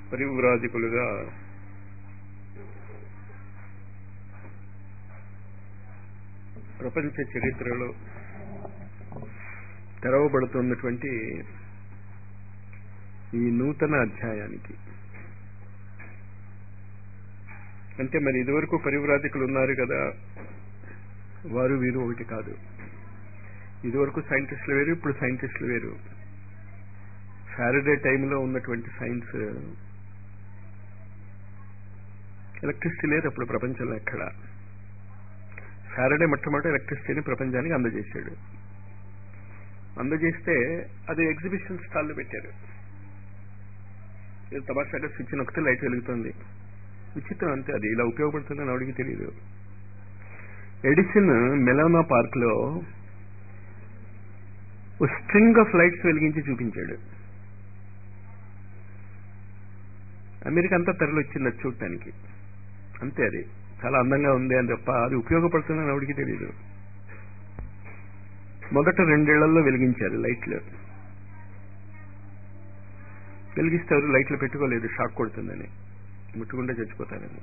పరివ్రాజకులుగా ప్రపంచ చరిత్రలో తెరవబడుతున్నటువంటి ఈ నూతన అధ్యాయానికి అంటే మరి ఇదివరకు పరివ్రాజకులు ఉన్నారు కదా వారు వీరు ఒకటి కాదు ఇదివరకు సైంటిస్టులు వేరు ఇప్పుడు సైంటిస్టులు వేరు ఫ్యారడే టైంలో ఉన్నటువంటి సైన్స్ ఎలక్ట్రిసిటీ లేదు అప్పుడు ప్రపంచంలో ఎక్కడ ఫ్యారడే మొట్టమొదటి ఎలక్ట్రిసిటీని ప్రపంచానికి అందజేశాడు అందజేస్తే అది ఎగ్జిబిషన్ స్టాల్లో పెట్టారు ఇది తమాషాగా స్విచ్ నొక్కితే లైట్ వెలుగుతుంది విచిత్రం అంతే అది ఇలా ఉపయోగపడుతుందని ఆవిడికి తెలియదు ఎడిసన్ మెలోనా పార్క్ లో స్ట్రింగ్ ఆఫ్ లైట్స్ వెలిగించి చూపించాడు అమెరికా అంతా తరలి వచ్చింది అది చూడటానికి అంతే అది చాలా అందంగా ఉంది అని తప్ప అది ఉపయోగపడుతుందని ఆవిడికి తెలియదు మొదట రెండేళ్లలో వెలిగించారు లైట్లు వెలిగిస్తే ఎవరు లైట్లు పెట్టుకోలేదు షాక్ కొడుతుందని ముట్టుకుంటే చచ్చిపోతారని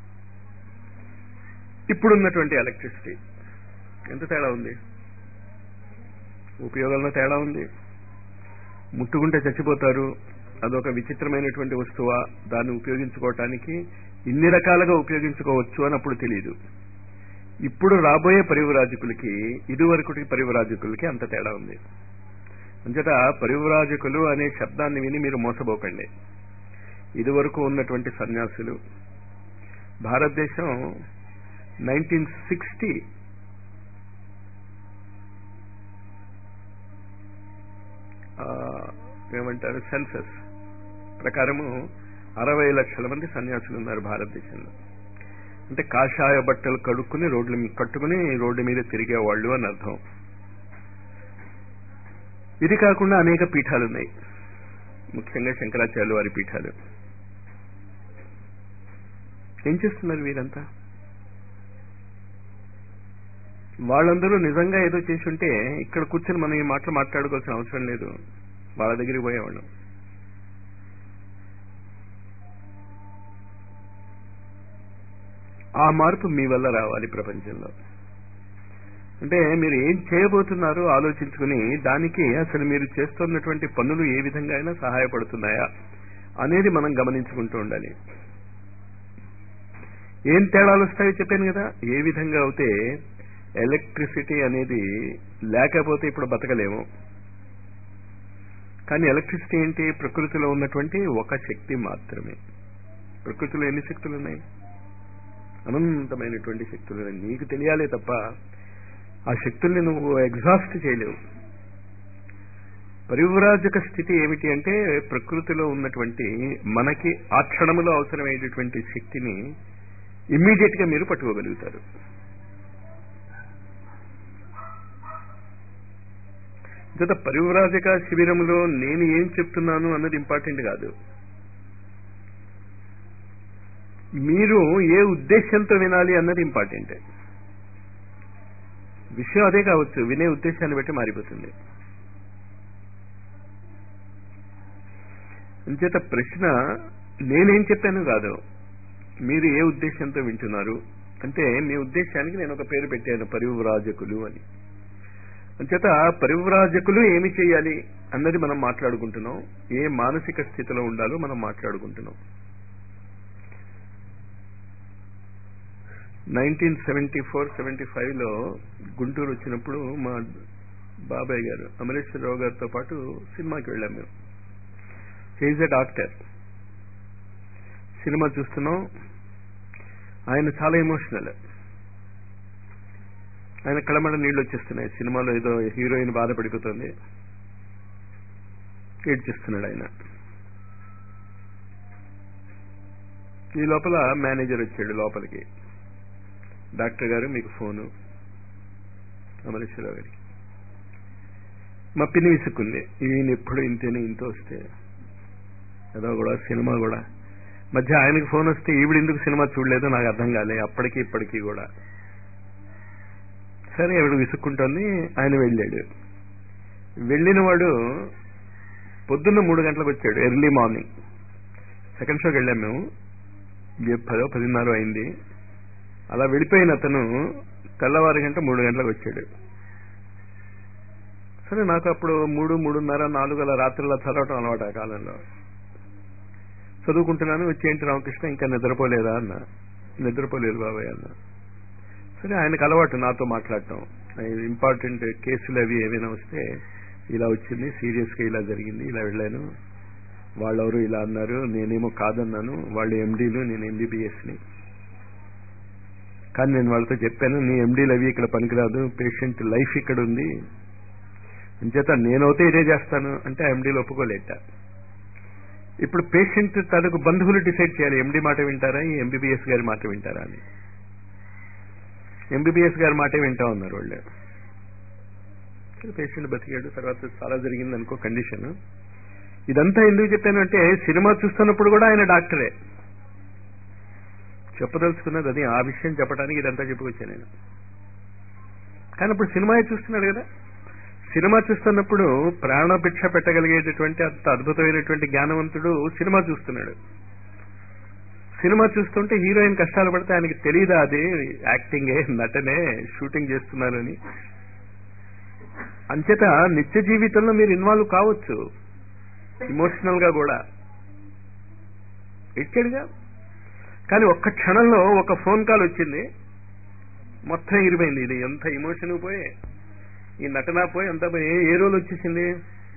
ఇప్పుడున్నటువంటి ఎలక్ట్రిసిటీ ఎంత తేడా ఉంది ఉపయోగాల్లో తేడా ఉంది ముట్టుకుంటే చచ్చిపోతారు అదొక విచిత్రమైనటువంటి వస్తువా దాన్ని ఉపయోగించుకోవటానికి ఇన్ని రకాలుగా ఉపయోగించుకోవచ్చు అని అప్పుడు తెలియదు ఇప్పుడు రాబోయే పరివరాజకులకి ఇదివరకటి పరివరాజకులకి అంత తేడా ఉంది అంచేత పరివరాజకులు అనే శబ్దాన్ని విని మీరు మోసపోకండి ఇదివరకు ఉన్నటువంటి సన్యాసులు భారతదేశం నైన్టీన్ సిక్స్టీ ఏమంటారు సెన్సస్ ప్రకారము అరవై లక్షల మంది సన్యాసులు ఉన్నారు భారతదేశంలో అంటే కాషాయ బట్టలు కడుక్కుని రోడ్ల కట్టుకుని రోడ్డు మీద తిరిగేవాళ్ళు అని అర్థం ఇది కాకుండా అనేక పీఠాలు ఉన్నాయి ముఖ్యంగా శంకరాచార్యులు వారి పీఠాలు ఏం చేస్తున్నారు వీరంతా వాళ్ళందరూ నిజంగా ఏదో చేసి ఉంటే ఇక్కడ కూర్చొని మనం ఈ మాటలు మాట్లాడుకోవాల్సిన అవసరం లేదు వాళ్ళ దగ్గరికి పోయేవాళ్ళం ఆ మార్పు మీ వల్ల రావాలి ప్రపంచంలో అంటే మీరు ఏం చేయబోతున్నారో ఆలోచించుకుని దానికి అసలు మీరు చేస్తున్నటువంటి పనులు ఏ విధంగా అయినా సహాయపడుతున్నాయా అనేది మనం గమనించుకుంటూ ఉండాలి ఏం తేడాలు వస్తాయో చెప్పాను కదా ఏ విధంగా అయితే ఎలక్ట్రిసిటీ అనేది లేకపోతే ఇప్పుడు బతకలేము కానీ ఎలక్ట్రిసిటీ ఏంటి ప్రకృతిలో ఉన్నటువంటి ఒక శక్తి మాత్రమే ప్రకృతిలో ఎన్ని శక్తులు ఉన్నాయి అనంతమైనటువంటి శక్తులు ఉన్నాయి నీకు తెలియాలే తప్ప ఆ శక్తుల్ని నువ్వు ఎగ్జాస్ట్ చేయలేవు పరివ్రాజక స్థితి ఏమిటి అంటే ప్రకృతిలో ఉన్నటువంటి మనకి ఆ క్షణంలో అవసరమైనటువంటి శక్తిని ఇమ్మీడియట్ గా మీరు పట్టుకోగలుగుతారు గత పరివ్రాజక శిబిరంలో నేను ఏం చెప్తున్నాను అన్నది ఇంపార్టెంట్ కాదు మీరు ఏ ఉద్దేశంతో వినాలి అన్నది ఇంపార్టెంట్ విషయం అదే కావచ్చు వినే ఉద్దేశాన్ని బట్టి మారిపోతుంది అంచేత ప్రశ్న నేనేం చెప్పాను కాదు మీరు ఏ ఉద్దేశంతో వింటున్నారు అంటే మీ ఉద్దేశానికి నేను ఒక పేరు పెట్టాను పరివ్రాజకులు అని అంచేత పరివ్రాజకులు ఏమి చేయాలి అన్నది మనం మాట్లాడుకుంటున్నాం ఏ మానసిక స్థితిలో ఉండాలో మనం మాట్లాడుకుంటున్నాం నైన్టీన్ సెవెంటీ ఫోర్ సెవెంటీ ఫైవ్లో గుంటూరు వచ్చినప్పుడు మా బాబాయ్ గారు అమరేశ్వరరావు గారితో పాటు సినిమాకి వెళ్ళాం మేము హీజ్ ఎ డాక్టర్ సినిమా చూస్తున్నాం ఆయన చాలా ఎమోషనల్ ఆయన కళమడ నీళ్ళు వచ్చేస్తున్నాయి సినిమాలో ఏదో హీరోయిన్ బాధపడిపోతుంది ఏడ్చిస్తున్నాడు ఆయన ఈ లోపల మేనేజర్ వచ్చాడు లోపలికి డాక్టర్ గారు మీకు ఫోను అమరేశ్వరరావు గారికి మా పిన్ని విసుక్కుంది ఈయన ఎప్పుడు ఇంతేనే ఇంత వస్తే ఏదో కూడా సినిమా కూడా మధ్య ఆయనకి ఫోన్ వస్తే ఈవిడ ఎందుకు సినిమా చూడలేదో నాకు అర్థం కాలే అప్పటికి ఇప్పటికీ కూడా సరే ఆవిడ విసుక్కుంటోంది ఆయన వెళ్ళాడు వెళ్ళిన వాడు పొద్దున్న మూడు గంటలకు వచ్చాడు ఎర్లీ మార్నింగ్ సెకండ్ షోకి వెళ్ళాం మేము ఏ పదో పదిన్నర అయింది అలా వెళ్ళిపోయిన అతను తెల్లవారి గంట మూడు గంటలకు వచ్చాడు సరే నాకు అప్పుడు మూడు మూడున్నర నాలుగు అలా రాత్రిలో చదవటం అలవాటు ఆ కాలంలో చదువుకుంటున్నాను వచ్చి ఏంటి రామకృష్ణ ఇంకా నిద్రపోలేదా అన్న నిద్రపోలేదు బాబాయ్ అన్న సరే ఆయనకు అలవాటు నాతో మాట్లాడటం ఇంపార్టెంట్ కేసులు అవి ఏమైనా వస్తే ఇలా వచ్చింది సీరియస్గా ఇలా జరిగింది ఇలా వెళ్ళాను వాళ్ళెవరు ఇలా అన్నారు నేనేమో కాదన్నాను వాళ్ళు ఎండీలు నేను ఎంబీబీఎస్ని కానీ నేను వాళ్ళతో చెప్పాను నీ ఎండీలు అవి ఇక్కడ పనికిరాదు పేషెంట్ లైఫ్ ఇక్కడ ఉంది అంచేత నేనైతే ఇదే చేస్తాను అంటే ఎండీలు ఒప్పుకోలేట ఇప్పుడు పేషెంట్ తనకు బంధువులు డిసైడ్ చేయాలి ఎండీ మాట వింటారా ఈ ఎంబీబీఎస్ గారి మాట వింటారా అని ఎంబీబీఎస్ గారి మాటే వింటా ఉన్నారు వాళ్ళు పేషెంట్ బతికాడు తర్వాత చాలా జరిగింది అనుకో కండిషన్ ఇదంతా ఎందుకు చెప్పాను అంటే సినిమా చూస్తున్నప్పుడు కూడా ఆయన డాక్టరే చెప్పదలుచుకున్నది అది ఆ విషయం చెప్పడానికి ఇదంతా చెప్పుకొచ్చాను నేను కానీ ఇప్పుడు సినిమా చూస్తున్నాడు కదా సినిమా చూస్తున్నప్పుడు ప్రాణభిక్ష పెట్టగలిగేటటువంటి అంత అద్భుతమైనటువంటి జ్ఞానవంతుడు సినిమా చూస్తున్నాడు సినిమా చూస్తుంటే హీరోయిన్ కష్టాలు పడితే ఆయనకి తెలియదా అది యాక్టింగే నటనే షూటింగ్ చేస్తున్నారని అంచేత నిత్య జీవితంలో మీరు ఇన్వాల్వ్ కావచ్చు ఇమోషనల్ గా కూడా ఇచ్చాడుగా కానీ ఒక్క క్షణంలో ఒక ఫోన్ కాల్ వచ్చింది మొత్తం ఇరిపోయింది ఇది ఎంత ఇమోషన్ పోయి ఈ నటన పోయి అంత పోయి ఏ రోల్ వచ్చేసింది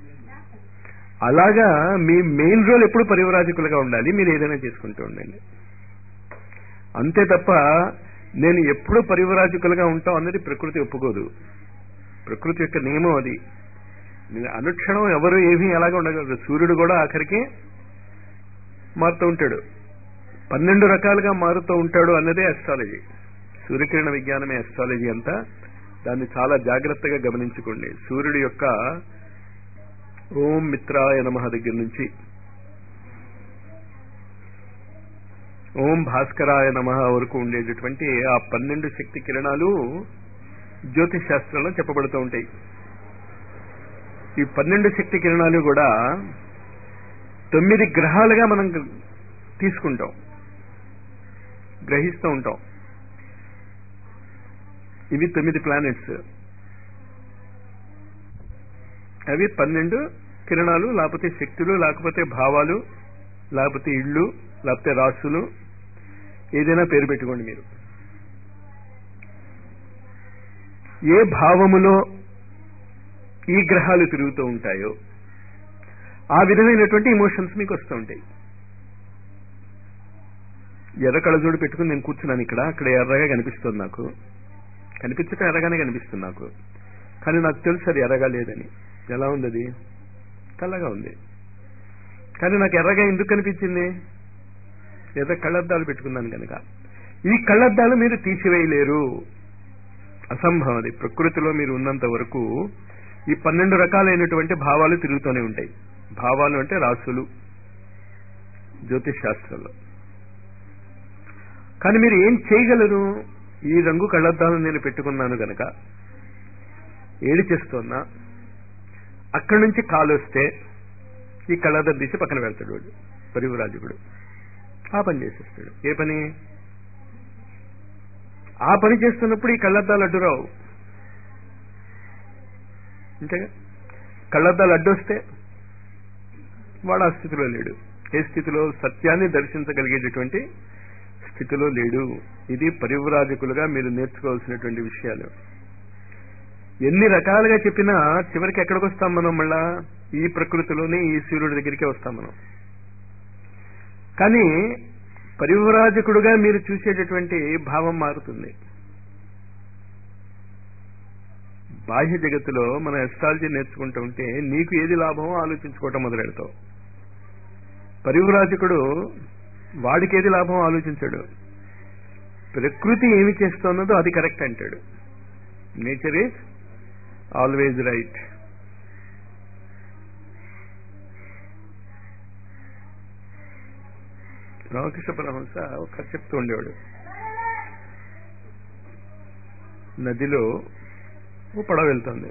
అలాగా మీ మెయిన్ రోల్ ఎప్పుడు పరివరాజకులుగా ఉండాలి మీరు ఏదైనా చేసుకుంటూ ఉండండి అంతే తప్ప నేను ఎప్పుడు పరివరాజకులుగా ఉంటాం అన్నది ప్రకృతి ఒప్పుకోదు ప్రకృతి యొక్క నియమం అది అనుక్షణం ఎవరు ఏమీ ఎలాగ ఉండగలరు సూర్యుడు కూడా ఆఖరికి మారుతూ ఉంటాడు పన్నెండు రకాలుగా మారుతూ ఉంటాడు అన్నదే అస్ట్రాలజీ సూర్యకిరణ విజ్ఞానమే అస్ట్రాలజీ అంతా దాన్ని చాలా జాగ్రత్తగా గమనించుకోండి సూర్యుడి యొక్క ఓం మిత్రాయ నమ దగ్గర నుంచి ఓం భాస్కరాయ నమ వరకు ఉండేటటువంటి ఆ పన్నెండు శక్తి కిరణాలు జ్యోతిష్ శాస్త్రంలో చెప్పబడుతూ ఉంటాయి ఈ పన్నెండు శక్తి కిరణాలు కూడా తొమ్మిది గ్రహాలుగా మనం తీసుకుంటాం గ్రహిస్తూ ఉంటాం ఇవి తొమ్మిది ప్లానెట్స్ అవి పన్నెండు కిరణాలు లేకపోతే శక్తులు లేకపోతే భావాలు లేకపోతే ఇళ్ళు లేకపోతే రాసులు ఏదైనా పేరు పెట్టుకోండి మీరు ఏ భావములో ఈ గ్రహాలు తిరుగుతూ ఉంటాయో ఆ విధమైనటువంటి ఇమోషన్స్ మీకు వస్తూ ఉంటాయి ఎర్ర కళ్ళజోడు పెట్టుకుని నేను కూర్చున్నాను ఇక్కడ అక్కడ ఎర్రగా కనిపిస్తుంది నాకు కనిపించటం ఎర్రగానే కనిపిస్తుంది నాకు కానీ నాకు తెలుసు అది ఎర్రగా లేదని ఎలా ఉంది అది తెల్లగా ఉంది కానీ నాకు ఎర్రగా ఎందుకు కనిపించింది ఏదో కళ్ళద్దాలు పెట్టుకున్నాను కనుక ఈ కళ్ళద్దాలు మీరు తీసివేయలేరు అసంభవం అది ప్రకృతిలో మీరు ఉన్నంత వరకు ఈ పన్నెండు రకాలైనటువంటి భావాలు తిరుగుతూనే ఉంటాయి భావాలు అంటే రాసులు జ్యోతిష్ శాస్త్రంలో కానీ మీరు ఏం చేయగలరు ఈ రంగు కళ్ళద్దాలను నేను పెట్టుకున్నాను గనక ఏడి చేస్తున్నా అక్కడి నుంచి కాలు వస్తే ఈ కళ్ళద్దం తీసి పక్కన వెళ్తాడు వాడు పరివురాజకుడు ఆ పని చేసేస్తాడు ఏ పని ఆ పని చేస్తున్నప్పుడు ఈ కళ్ళద్దాలు అడ్డురావు అంతేగా కళ్ళద్దాలు అడ్డొస్తే వాడు ఆ స్థితిలో లేడు ఏ స్థితిలో సత్యాన్ని దర్శించగలిగేటటువంటి స్థితిలో లేడు ఇది పరివ్రాజకులుగా మీరు నేర్చుకోవాల్సినటువంటి విషయాలు ఎన్ని రకాలుగా చెప్పినా చివరికి ఎక్కడికి వస్తాం మనం మళ్ళా ఈ ప్రకృతిలోనే ఈ సూర్యుడి దగ్గరికే వస్తాం మనం కానీ పరివ్రాజకుడుగా మీరు చూసేటటువంటి భావం మారుతుంది బాహ్య జగత్తులో మన ఎస్ట్రాలజీ నేర్చుకుంటూ ఉంటే నీకు ఏది లాభమో ఆలోచించుకోవటం మొదలెడతావు పరివ్రాజకుడు వాడికి ఏది లాభం ఆలోచించాడు ప్రకృతి ఏమి చేస్తున్నదో అది కరెక్ట్ అంటాడు nature is always right Ramakrishna Paramahamsa ఒక చెప్తూ ఉండేవాడు నదిలో ఓ పడవ వెళ్తుంది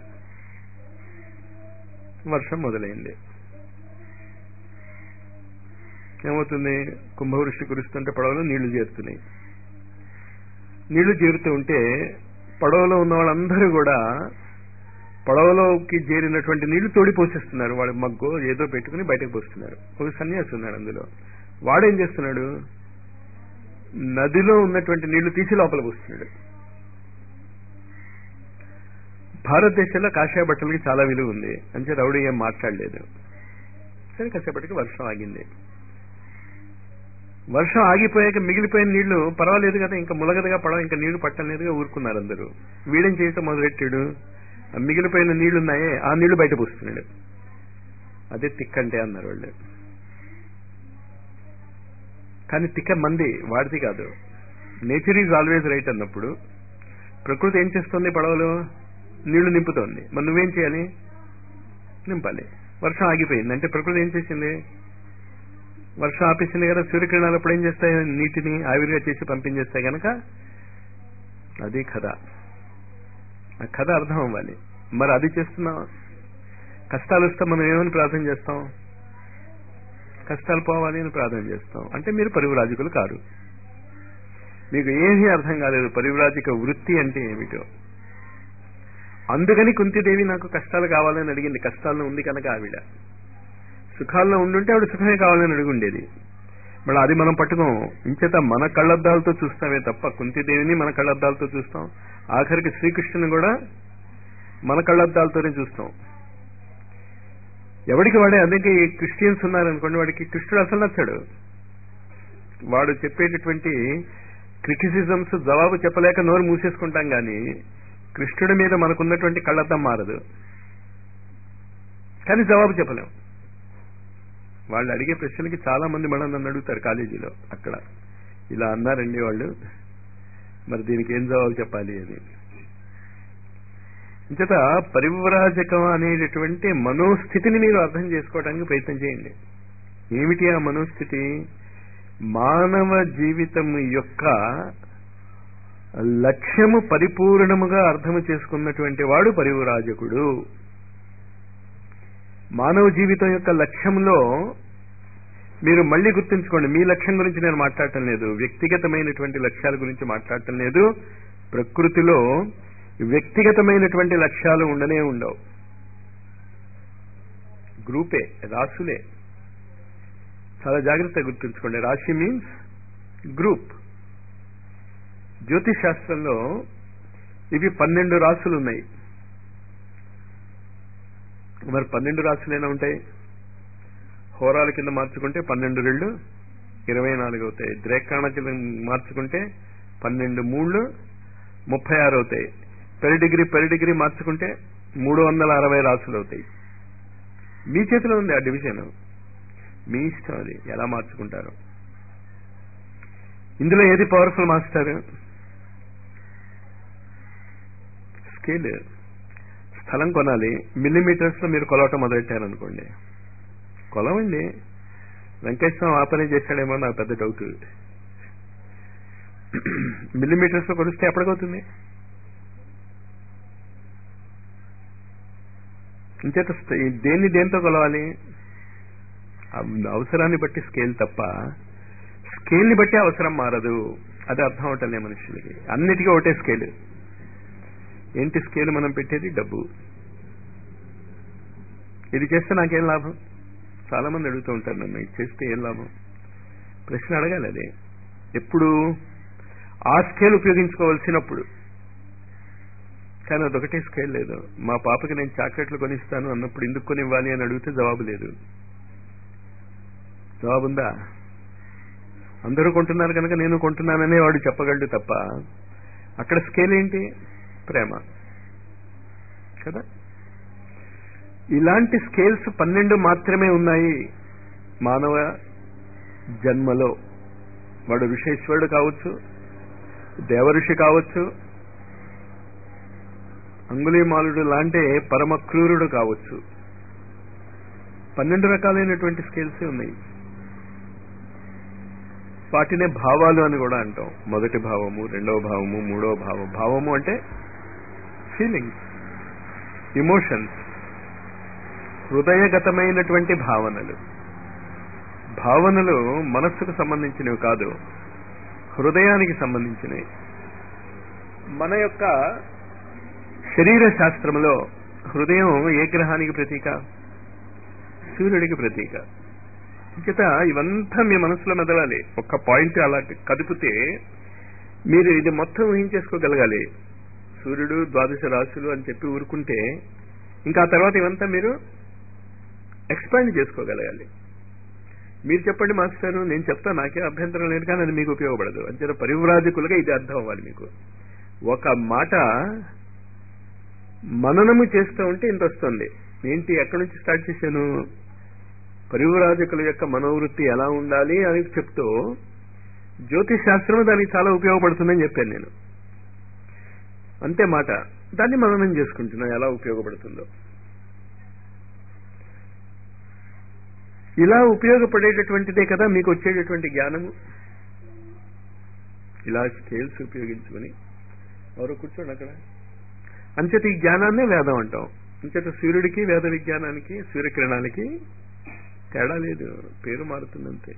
వర్షం మొదలైంది ఏమవుతుంది కుంభవృష్టి కురుస్తుంటే పడవలో నీళ్లు చేరుతున్నాయి నీళ్లు చేరుతూ ఉంటే పడవలో ఉన్న వాళ్ళందరూ కూడా పడవలోకి చేరినటువంటి నీళ్లు తోడి పోసేస్తున్నారు వాడు మగ్గో ఏదో పెట్టుకుని బయటకు పోస్తున్నారు ఒక సన్యాసి ఉన్నాడు అందులో వాడేం చేస్తున్నాడు నదిలో ఉన్నటువంటి నీళ్లు తీసి లోపల పోస్తున్నాడు భారతదేశంలో కాషాయ బట్టలకి చాలా విలువ ఉంది అంతే రౌడీ ఏం మాట్లాడలేదు సరే కాసేపటికి వర్షం ఆగింది వర్షం ఆగిపోయాక మిగిలిపోయిన నీళ్లు పర్వాలేదు కదా ఇంకా ములగదుగా పడవ ఇంకా నీళ్లు పట్టలేదుగా ఊరుకున్నారు అందరూ వీడేం చేయటం మొదలెట్టాడు ఆ మిగిలిపోయిన నీళ్లు ఉన్నాయే ఆ నీళ్లు బయట పోస్తున్నాడు అదే తిక్కంటే అన్నారు వాళ్ళు కానీ తిక్క మంది వాడిది కాదు నేచర్ ఈజ్ ఆల్వేజ్ రైట్ అన్నప్పుడు ప్రకృతి ఏం చేస్తుంది పడవలో నీళ్లు నింపుతోంది మరి నువ్వేం చేయాలి నింపాలి వర్షం ఆగిపోయింది అంటే ప్రకృతి ఏం చేసింది వర్షం ఆపేసింది కదా సూర్యకిరణాలు అప్పుడు ఏం చేస్తాయి నీటిని ఆవిరిగా చేసి పంపించేస్తాయి కనుక అది కథ ఆ కథ అర్థం అవ్వాలి మరి అది చేస్తున్నాం కష్టాలు వస్తే మనం ఏమని ప్రార్థన చేస్తాం కష్టాలు పోవాలి అని ప్రార్థన చేస్తాం అంటే మీరు పరివరాజకులు కారు మీకు ఏమీ అర్థం కాలేదు పరివరాజక వృత్తి అంటే ఏమిటో అందుకని కుంతిదేవి నాకు కష్టాలు కావాలని అడిగింది కష్టాల్లో ఉంది కనుక ఆవిడ సుఖాల్లో ఉండుంటే ఆవిడ సుఖమే కావాలని అడుగుండేది మళ్ళీ అది మనం పట్టుకోం ఇంచేత మన కళ్ళద్దాలతో చూస్తామే తప్ప కుంతిదేవిని మన కళ్ళద్దాలతో చూస్తాం ఆఖరికి శ్రీకృష్ణుని కూడా మన కళ్ళద్దాలతోనే చూస్తాం ఎవడికి వాడే అందుకే క్రిస్టియన్స్ ఉన్నారనుకోండి వాడికి కృష్ణుడు అసలు నచ్చాడు వాడు చెప్పేటటువంటి క్రిటిసిజమ్స్ జవాబు చెప్పలేక నోరు మూసేసుకుంటాం గాని కృష్ణుడి మీద మనకున్నటువంటి కళ్ళద్దం మారదు కానీ జవాబు చెప్పలేం వాళ్ళు అడిగే ప్రశ్నలకి చాలా మంది మళ్ళీ నన్ను అడుగుతారు కాలేజీలో అక్కడ ఇలా అన్నారండి వాళ్ళు మరి దీనికి ఏం జవాబు చెప్పాలి అని ఇంచేత పరివ్రాజకం అనేటటువంటి మనోస్థితిని మీరు అర్థం చేసుకోవడానికి ప్రయత్నం చేయండి ఏమిటి ఆ మనోస్థితి మానవ జీవితం యొక్క లక్ష్యము పరిపూర్ణముగా అర్థము చేసుకున్నటువంటి వాడు పరివ్రాజకుడు మానవ జీవితం యొక్క లక్ష్యంలో మీరు మళ్ళీ గుర్తుంచుకోండి మీ లక్ష్యం గురించి నేను మాట్లాడటం లేదు వ్యక్తిగతమైనటువంటి లక్ష్యాల గురించి మాట్లాడటం లేదు ప్రకృతిలో వ్యక్తిగతమైనటువంటి లక్ష్యాలు ఉండనే ఉండవు గ్రూపే రాసులే చాలా జాగ్రత్తగా గుర్తుంచుకోండి రాశి మీన్స్ గ్రూప్ జ్యోతిష్ శాస్త్రంలో ఇవి పన్నెండు రాసులు ఉన్నాయి మరి పన్నెండు రాసులైనా ఉంటాయి హోరాల కింద మార్చుకుంటే పన్నెండు రెండు ఇరవై నాలుగు అవుతాయి ద్రేకాణ కింద మార్చుకుంటే పన్నెండు మూడు ముప్పై ఆరు అవుతాయి పెర్ డిగ్రీ పెర్ డిగ్రీ మార్చుకుంటే మూడు వందల అరవై రాసులు అవుతాయి మీ చేతిలో ఉంది ఆ డివిజన్ మీ ఇష్టం అది ఎలా మార్చుకుంటారు ఇందులో ఏది పవర్ఫుల్ మాస్టర్ స్కేల్ స్థలం కొనాలి మిల్లీమీటర్స్ లో మీరు కొలవటం మొదలెట్టారనుకోండి కొలవండి వెంకటేశ్వరం ఆ పని చేశాడేమో నాకు పెద్ద డౌట్ మిల్లీమీటర్స్ లో కొలిస్తే ఎప్పటికవుతుంది ఇంచేత దేన్ని దేంతో కొలవాలి అవసరాన్ని బట్టి స్కేల్ తప్ప స్కేల్ ని బట్టి అవసరం మారదు అది అర్థం అవటలే మనుషులకి అన్నిటికీ ఒకటే స్కేల్ ఏంటి స్కేల్ మనం పెట్టేది డబ్బు ఇది చేస్తే నాకేం లాభం చాలా మంది అడుగుతూ ఉంటారు నన్ను ఇది చేస్తే ఏం లాభం ప్రశ్న అడగాలి అదే ఎప్పుడు ఆ స్కేల్ ఉపయోగించుకోవాల్సినప్పుడు కానీ అదొకటే స్కేల్ లేదు మా పాపకి నేను చాక్లెట్లు కొనిస్తాను అన్నప్పుడు ఎందుకు కొనివ్వాలి అని అడిగితే జవాబు లేదు జవాబుందా అందరూ కొంటున్నారు కనుక నేను కొంటున్నాననే వాడు చెప్పగలడు తప్ప అక్కడ స్కేల్ ఏంటి ప్రేమ కదా ఇలాంటి స్కేల్స్ పన్నెండు మాత్రమే ఉన్నాయి మానవ జన్మలో వాడు ఋషేశ్వరుడు కావచ్చు దేవఋషి కావచ్చు అంగుళీమాలుడు లాంటి పరమ క్రూరుడు కావచ్చు పన్నెండు రకాలైనటువంటి స్కేల్స్ ఉన్నాయి వాటినే భావాలు అని కూడా అంటాం మొదటి భావము రెండవ భావము మూడవ భావం భావము అంటే ఫీలింగ్స్ ఇమోషన్స్ హృదయగతమైనటువంటి భావనలు భావనలు మనస్సుకు సంబంధించినవి కాదు హృదయానికి సంబంధించినవి మన యొక్క శరీర శాస్త్రంలో హృదయం ఏ గ్రహానికి ప్రతీక సూర్యుడికి ప్రతీక చేత ఇవంతా మీ మనసులో మెదలాలి ఒక్క పాయింట్ అలా కదిపితే మీరు ఇది మొత్తం ఊహించేసుకోగలగాలి సూర్యుడు ద్వాదశ రాశులు అని చెప్పి ఊరుకుంటే ఇంకా ఆ తర్వాత ఇవంతా మీరు ఎక్స్పాండ్ చేసుకోగలగాలి మీరు చెప్పండి మాస్టారు నేను చెప్తా నాకే అభ్యంతరం లేదు కానీ అది మీకు ఉపయోగపడదు అంతే పరివ్రాజకులుగా ఇది అర్థం అవ్వాలి మీకు ఒక మాట మననము చేస్తూ ఉంటే ఇంత వస్తుంది ఏంటి ఎక్కడి నుంచి స్టార్ట్ చేశాను పరివ్రాజకుల యొక్క మనోవృత్తి ఎలా ఉండాలి అని చెప్తూ జ్యోతిష్ శాస్త్రం దానికి చాలా ఉపయోగపడుతుందని చెప్పాను నేను అంతే మాట దాన్ని మననం చేసుకుంటున్నా ఎలా ఉపయోగపడుతుందో ఇలా ఉపయోగపడేటటువంటిదే కదా మీకు వచ్చేటటువంటి జ్ఞానము ఇలా స్కేల్స్ ఉపయోగించుకుని ఎవరు కూర్చోండి అక్కడ అంచేత ఈ జ్ఞానాన్నే వేదం అంటాం అంచేత సూర్యుడికి వేద విజ్ఞానానికి సూర్యకిరణానికి తేడా లేదు పేరు మారుతుందంతే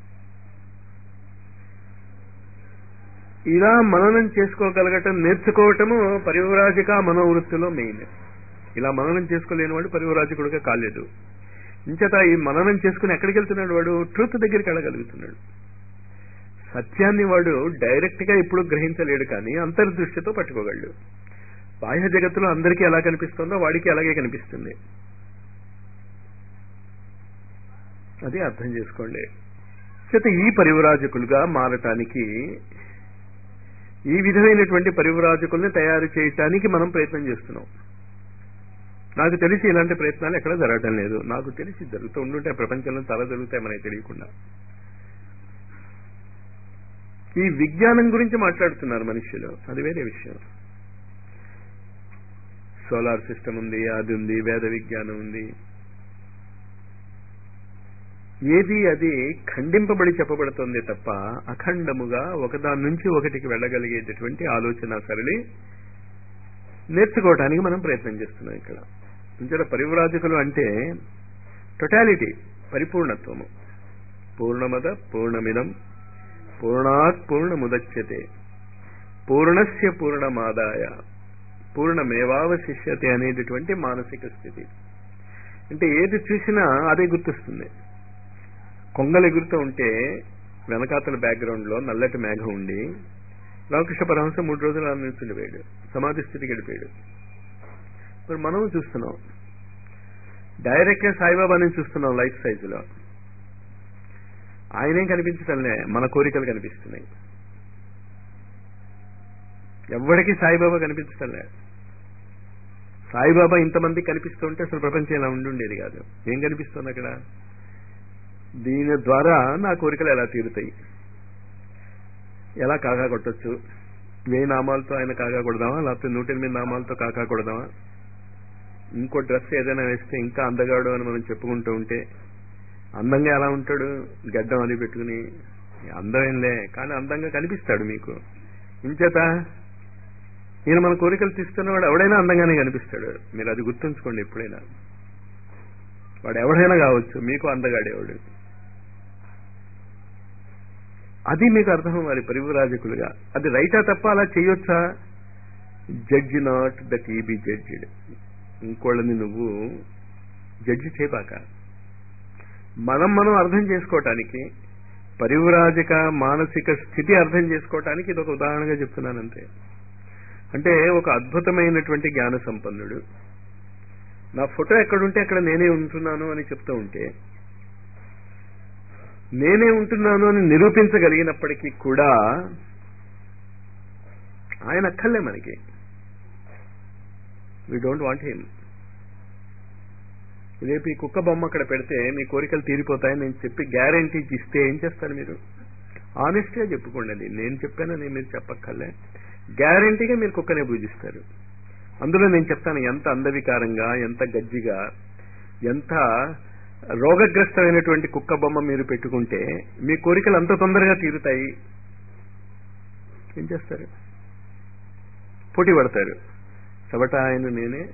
ఇలా మననం చేసుకోగలగటం నేర్చుకోవటము పరివరాజక మనోవృత్తిలో మెయిన్ ఇలా మననం చేసుకోలేని వాడు పరివరాజకుడుగా కాలేదు ఇంచేత ఈ మననం చేసుకుని ఎక్కడికి వెళ్తున్నాడు వాడు ట్రూత్ దగ్గరికి వెళ్ళగలుగుతున్నాడు సత్యాన్ని వాడు డైరెక్ట్ గా ఇప్పుడు గ్రహించలేడు కానీ అంతర్దృష్టితో పట్టుకోగలడు బాహ్య జగత్తులో అందరికీ ఎలా కనిపిస్తుందో వాడికి అలాగే కనిపిస్తుంది అది అర్థం చేసుకోండి చేత ఈ పరివరాజకులుగా మారటానికి ఈ విధమైనటువంటి పరివరాజకుల్ని తయారు చేయటానికి మనం ప్రయత్నం చేస్తున్నాం నాకు తెలిసి ఇలాంటి ప్రయత్నాలు ఎక్కడ జరగటం లేదు నాకు తెలిసి జరుగుతూ ఉండుంటే ప్రపంచంలో చాలా జరుగుతాయి మనకి తెలియకుండా ఈ విజ్ఞానం గురించి మాట్లాడుతున్నారు మనుషులు అది వేరే విషయం సోలార్ సిస్టమ్ ఉంది అది ఉంది వేద విజ్ఞానం ఉంది ఏది అది ఖండింపబడి చెప్పబడుతుంది తప్ప అఖండముగా ఒకదాని నుంచి ఒకటికి వెళ్ళగలిగేటటువంటి ఆలోచన సరళి నేర్చుకోవడానికి మనం ప్రయత్నం చేస్తున్నాం ఇక్కడ ఇంచట పరివ్రాజకులు అంటే టొటాలిటీ పరిపూర్ణత్వము పూర్ణమద పూర్ణమిదం పూర్ణాత్ పూర్ణముదచ్యతే పూర్ణస్య పూర్ణమాదాయ పూర్ణమేవావశిష్యతే అనేటటువంటి మానసిక స్థితి అంటే ఏది చూసినా అదే గుర్తొస్తుంది కొంగలు ఎగురుతూ ఉంటే వెనకాతల బ్యాక్గ్రౌండ్ లో నల్లటి మేఘం ఉండి రామకృష్ణ పరహంస మూడు రోజులు ఆనందించుండిపోయాడు సమాధి స్థితికి వెళ్ళిపోయాడు మరి మనం చూస్తున్నాం డైరెక్ట్ గా సాయిబాబాని చూస్తున్నాం లైఫ్ సైజులో ఆయనేం కనిపించటంలే మన కోరికలు కనిపిస్తున్నాయి ఎవరికి సాయిబాబా కనిపించటంలే సాయిబాబా ఇంతమంది కనిపిస్తుంటే అసలు ప్రపంచం ఇలా ఉండుండేది కాదు ఏం కనిపిస్తుంది అక్కడ దీని ద్వారా నా కోరికలు ఎలా తీరుతాయి ఎలా కాకా కొట్టచ్చు వెయ్యి నామాలతో ఆయన కాకా కొడదామా లేకపోతే నూట ఎనిమిది నామాలతో కాకా కొడదామా ఇంకో డ్రెస్ ఏదైనా వేస్తే ఇంకా అందగాడు అని మనం చెప్పుకుంటూ ఉంటే అందంగా ఎలా ఉంటాడు గడ్డం అది పెట్టుకుని అందమేంలే కానీ అందంగా కనిపిస్తాడు మీకు ఇంచేత ఈయన మన కోరికలు తీస్తున్నవాడు ఎవడైనా అందంగానే కనిపిస్తాడు మీరు అది గుర్తుంచుకోండి ఎప్పుడైనా వాడు ఎవడైనా కావచ్చు మీకు అందగాడేవాడు అది మీకు అర్థం వారి పరివరాజకులుగా అది రైటా తప్ప అలా చేయొచ్చా judge not that ye be judged ఇంకోళ్ళని నువ్వు జడ్జి చేయబాక మనం మనం అర్థం చేసుకోవటానికి పరివరాజక మానసిక స్థితి అర్థం చేసుకోవటానికి ఇది ఒక ఉదాహరణగా చెప్తున్నాను అంతే అంటే ఒక అద్భుతమైనటువంటి జ్ఞాన సంపన్నుడు నా ఫోటో ఎక్కడుంటే అక్కడ నేనే ఉంటున్నాను అని చెప్తూ ఉంటే నేనే ఉంటున్నాను అని నిరూపించగలిగినప్పటికీ కూడా ఆయన అక్కర్లే మనకి వీ డోంట్ వాంట్ హిమ్ రేపు ఈ కుక్క బొమ్మ అక్కడ పెడితే మీ కోరికలు తీరిపోతాయని నేను చెప్పి గ్యారంటీ ఇస్తే ఏం చేస్తారు మీరు ఆనెస్ట్గా చెప్పుకోండి అది నేను చెప్పానని మీరు చెప్పక్కర్లే గ్యారంటీగా మీరు కుక్కనే పూజిస్తారు అందులో నేను చెప్తాను ఎంత అందవికారంగా ఎంత గజ్జిగా ఎంత రోగగ్రస్తమైనటువంటి కుక్క బొమ్మ మీరు పెట్టుకుంటే మీ కోరికలు అంత తొందరగా తీరుతాయి ఏం చేస్తారు పోటీ పడతారు చవట ఆయన నేనే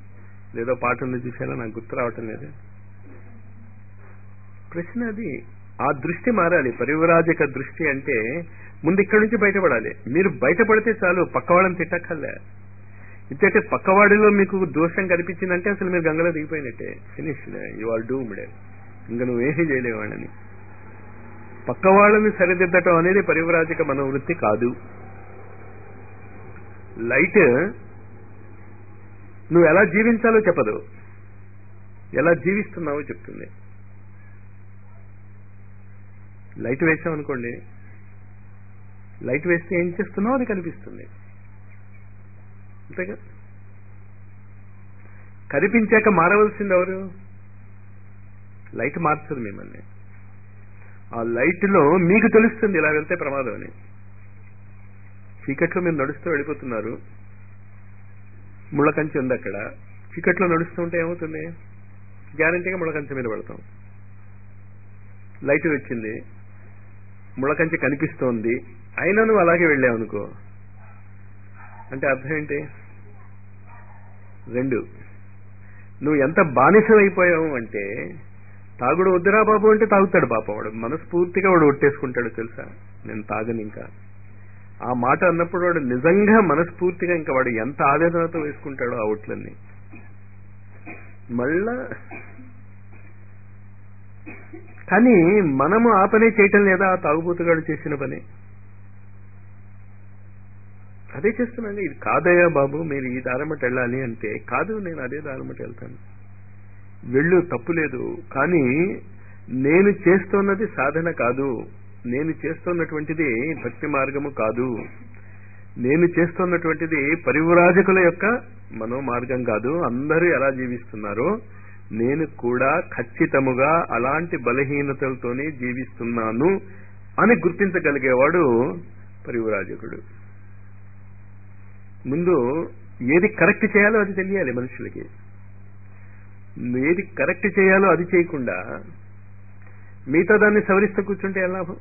లేదో పాట ఉంది చూసారా నాకు గుర్తు రావటం లేదు ప్రశ్న అది ఆ దృష్టి మారాలి పరివరాజక దృష్టి అంటే ముందు ఇక్కడి నుంచి బయటపడాలి మీరు బయటపడితే చాలు పక్క వాళ్ళని తిట్టక్కర్లే ఇంతకంటే పక్కవాడిలో మీకు దోషం కనిపించిందంటే అసలు మీరు గంగలో దిగిపోయినట్టే ఫినిష్ యు ఆర్ డూమ్డ్ ఇంకా నువ్వేమీ చేయలేవాడని పక్క వాళ్ళని సరిదిద్దటం అనేది పరివరాజక మనోవృత్తి కాదు లైట్ నువ్వు ఎలా జీవించాలో చెప్పదు ఎలా జీవిస్తున్నావో చెప్తుంది లైట్ వేసాం అనుకోండి లైట్ వేస్తే ఏం చేస్తున్నావు అది కనిపిస్తుంది అంతేగా కనిపించాక మారవలసింది ఎవరు లైట్ మార్చదు మిమ్మల్ని ఆ లైట్ లో మీకు తెలుస్తుంది ఇలా వెళ్తే ప్రమాదం అని చీకట్లో మీరు నడుస్తూ వెళ్ళిపోతున్నారు ముళ్ళకంచె ఉంది అక్కడ చీకట్లో నడుస్తూ ఉంటే ఏమవుతుంది గ్యారంటీగా ముళ్ళకంచె మీద పడతాం లైట్ వచ్చింది ముళ్ళకంచె కనిపిస్తోంది అయినా నువ్వు అలాగే వెళ్ళావు అనుకో అంటే అర్థం ఏంటి రెండు నువ్వు ఎంత బానిసమైపోయావు అంటే తాగుడు వద్దురా బాబు అంటే తాగుతాడు పాప వాడు మనస్ఫూర్తిగా వాడు ఒట్టేసుకుంటాడు తెలుసా నేను తాగను ఇంకా ఆ మాట అన్నప్పుడు వాడు నిజంగా మనస్ఫూర్తిగా ఇంకా వాడు ఎంత ఆవేదనతో వేసుకుంటాడో ఆ ఒట్లన్నీ మళ్ళా కానీ మనము ఆ పనే చేయటం లేదా ఆ తాగుబోతుగాడు చేసిన పని అదే చేస్తున్నాను ఇది కాదయ్యా బాబు మీరు ఈ దారమట వెళ్ళాలి అంటే కాదు నేను అదే దారమట వెళ్తాను వెళ్ళు తప్పు లేదు కానీ నేను చేస్తున్నది సాధన కాదు నేను చేస్తున్నటువంటిది భక్తి మార్గము కాదు నేను చేస్తున్నటువంటిది పరివరాజకుల యొక్క మనో మార్గం కాదు అందరూ ఎలా జీవిస్తున్నారో నేను కూడా ఖచ్చితముగా అలాంటి బలహీనతలతోనే జీవిస్తున్నాను అని గుర్తించగలిగేవాడు పరివరాజకుడు ముందు ఏది కరెక్ట్ చేయాలో అది తెలియాలి మనుషులకి ఏది కరెక్ట్ చేయాలో అది చేయకుండా మిగతా దాన్ని సవరిస్తూ కూర్చుంటే ఎలా లాభం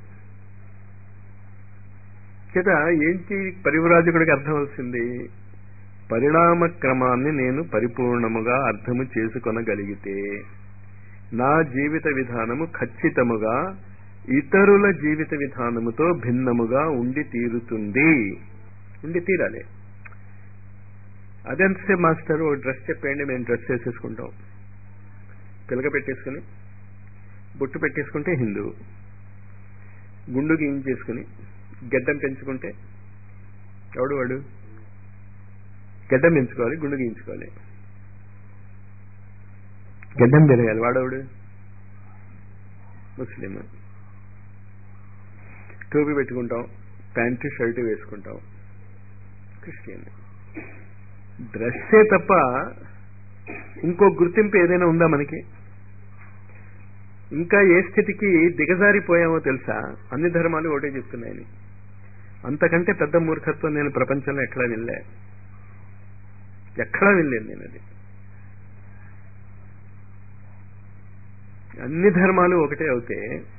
చేత ఏంటి పరివరాజకుడికి అర్థమవుతుంది పరిణామ క్రమాన్ని నేను పరిపూర్ణముగా అర్థము చేసుకొనగలిగితే నా జీవిత విధానము ఖచ్చితముగా ఇతరుల జీవిత విధానముతో భిన్నముగా ఉండి తీరుతుంది ఉండి తీరాలి అదెంతసేపు మాస్టర్ ఓ డ్రెస్ చెప్పేయండి మేము డ్రెస్ వేసేసుకుంటాం పిలక పెట్టేసుకుని బొట్టు పెట్టేసుకుంటే హిందూ గుండు గీయించేసుకుని గడ్డం పెంచుకుంటే ఎవడు వాడు గడ్డం పెంచుకోవాలి గుండు గీయించుకోవాలి గడ్డం పెరగాలి వాడవుడు ముస్లిం టోపీ పెట్టుకుంటాం ప్యాంటు షర్టు వేసుకుంటాం క్రిస్టియన్ డ్రెస్సే తప్ప ఇంకో గుర్తింపు ఏదైనా ఉందా మనకి ఇంకా ఏ స్థితికి దిగజారిపోయామో తెలుసా అన్ని ధర్మాలు ఒకటే చెప్తున్నాయని అంతకంటే పెద్ద మూర్ఖత్వం నేను ప్రపంచంలో ఎక్కడా వెళ్ళా ఎక్కడా వెళ్ళాను నేను అది అన్ని ధర్మాలు ఒకటే అవుతే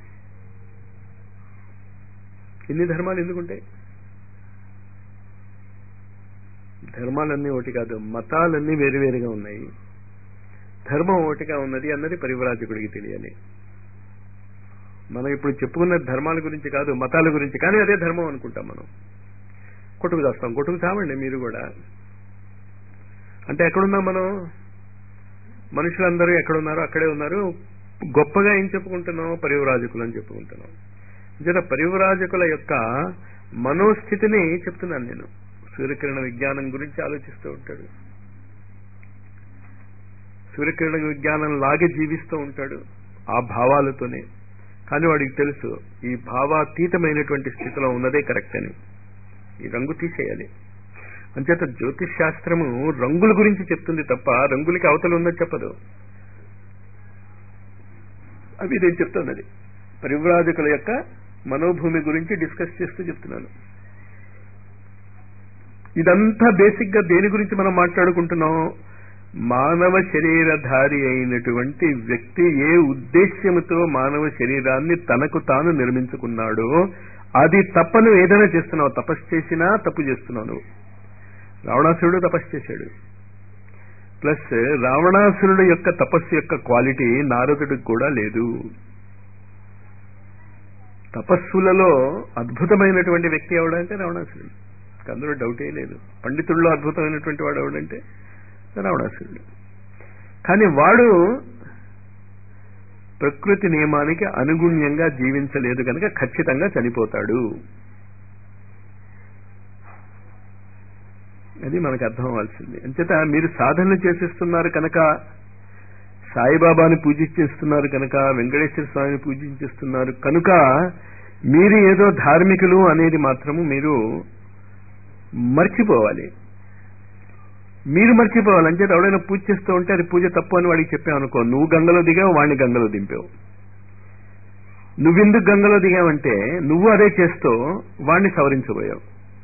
ఇన్ని ధర్మాలు ఎందుకుంటాయి ధర్మాలన్నీ ఒకటి కాదు మతాలన్నీ వేరువేరుగా ఉన్నాయి ధర్మం ఒకటిగా ఉన్నది అన్నది పరివరాజకుడికి తెలియాలి మనం ఇప్పుడు చెప్పుకున్న ధర్మాల గురించి కాదు మతాల గురించి కానీ అదే ధర్మం అనుకుంటాం మనం కొట్టుకు చేస్తాం కొట్టుకు చావండి మీరు కూడా అంటే ఎక్కడున్నాం మనం మనుషులందరూ ఎక్కడున్నారో అక్కడే ఉన్నారు గొప్పగా ఏం చెప్పుకుంటున్నాం పరివరాజకులు అని చెప్పుకుంటున్నాం జన పరివరాజకుల యొక్క మనోస్థితిని చెప్తున్నాను నేను సూర్యకిరణ విజ్ఞానం గురించి ఆలోచిస్తూ ఉంటాడు సూర్యకిరణ విజ్ఞానం లాగే జీవిస్తూ ఉంటాడు ఆ భావాలతోనే కానీ వాడికి తెలుసు ఈ భావాతీతమైనటువంటి స్థితిలో ఉన్నదే కరెక్ట్ అని ఈ రంగు తీసేయాలి అంచేత జ్యోతిష్ శాస్త్రము రంగుల గురించి చెప్తుంది తప్ప రంగులకి అవతల ఉన్నది చెప్పదు అవి నేను చెప్తున్నది పరివ్రాజకుల యొక్క మనోభూమి గురించి డిస్కస్ చేస్తూ చెప్తున్నాను ఇదంతా బేసిక్ గా దేని గురించి మనం మాట్లాడుకుంటున్నాం మానవ శరీరధారి అయినటువంటి వ్యక్తి ఏ ఉద్దేశ్యముతో మానవ శరీరాన్ని తనకు తాను నిర్మించుకున్నాడో అది తప్పను ఏదైనా చేస్తున్నావు తపస్సు చేసినా తప్పు చేస్తున్నావు నువ్వు రావణాసురుడు తపస్సు చేశాడు ప్లస్ రావణాసురుడు యొక్క తపస్సు యొక్క క్వాలిటీ నారదుడికి కూడా లేదు తపస్సులలో అద్భుతమైనటువంటి వ్యక్తి ఎవడంటే రావణాసురుడు అందులో డౌటే లేదు పండితుల్లో అద్భుతమైనటువంటి వాడు ఎవడంటే రావణాసురుడు కానీ వాడు ప్రకృతి నియమానికి అనుగుణ్యంగా జీవించలేదు కనుక ఖచ్చితంగా చనిపోతాడు అది మనకు అర్థం అవ్వాల్సింది అంచేత మీరు సాధనలు చేసేస్తున్నారు కనుక సాయిబాబాని పూజించేస్తున్నారు కనుక వెంకటేశ్వర స్వామిని పూజించేస్తున్నారు కనుక మీరు ఏదో ధార్మికులు అనేది మాత్రము మీరు మర్చిపోవాలి మీరు మర్చిపోవాలి అంచేత ఎవడైనా పూజ చేస్తూ ఉంటే అది పూజ తప్పు అని వాడికి చెప్పావు అనుకో నువ్వు గంగలో దిగావు వాడిని గంగలో దింపావు నువ్వెందుకు గంగలో దిగావంటే నువ్వు అదే చేస్తూ వాడిని సవరించబోయావు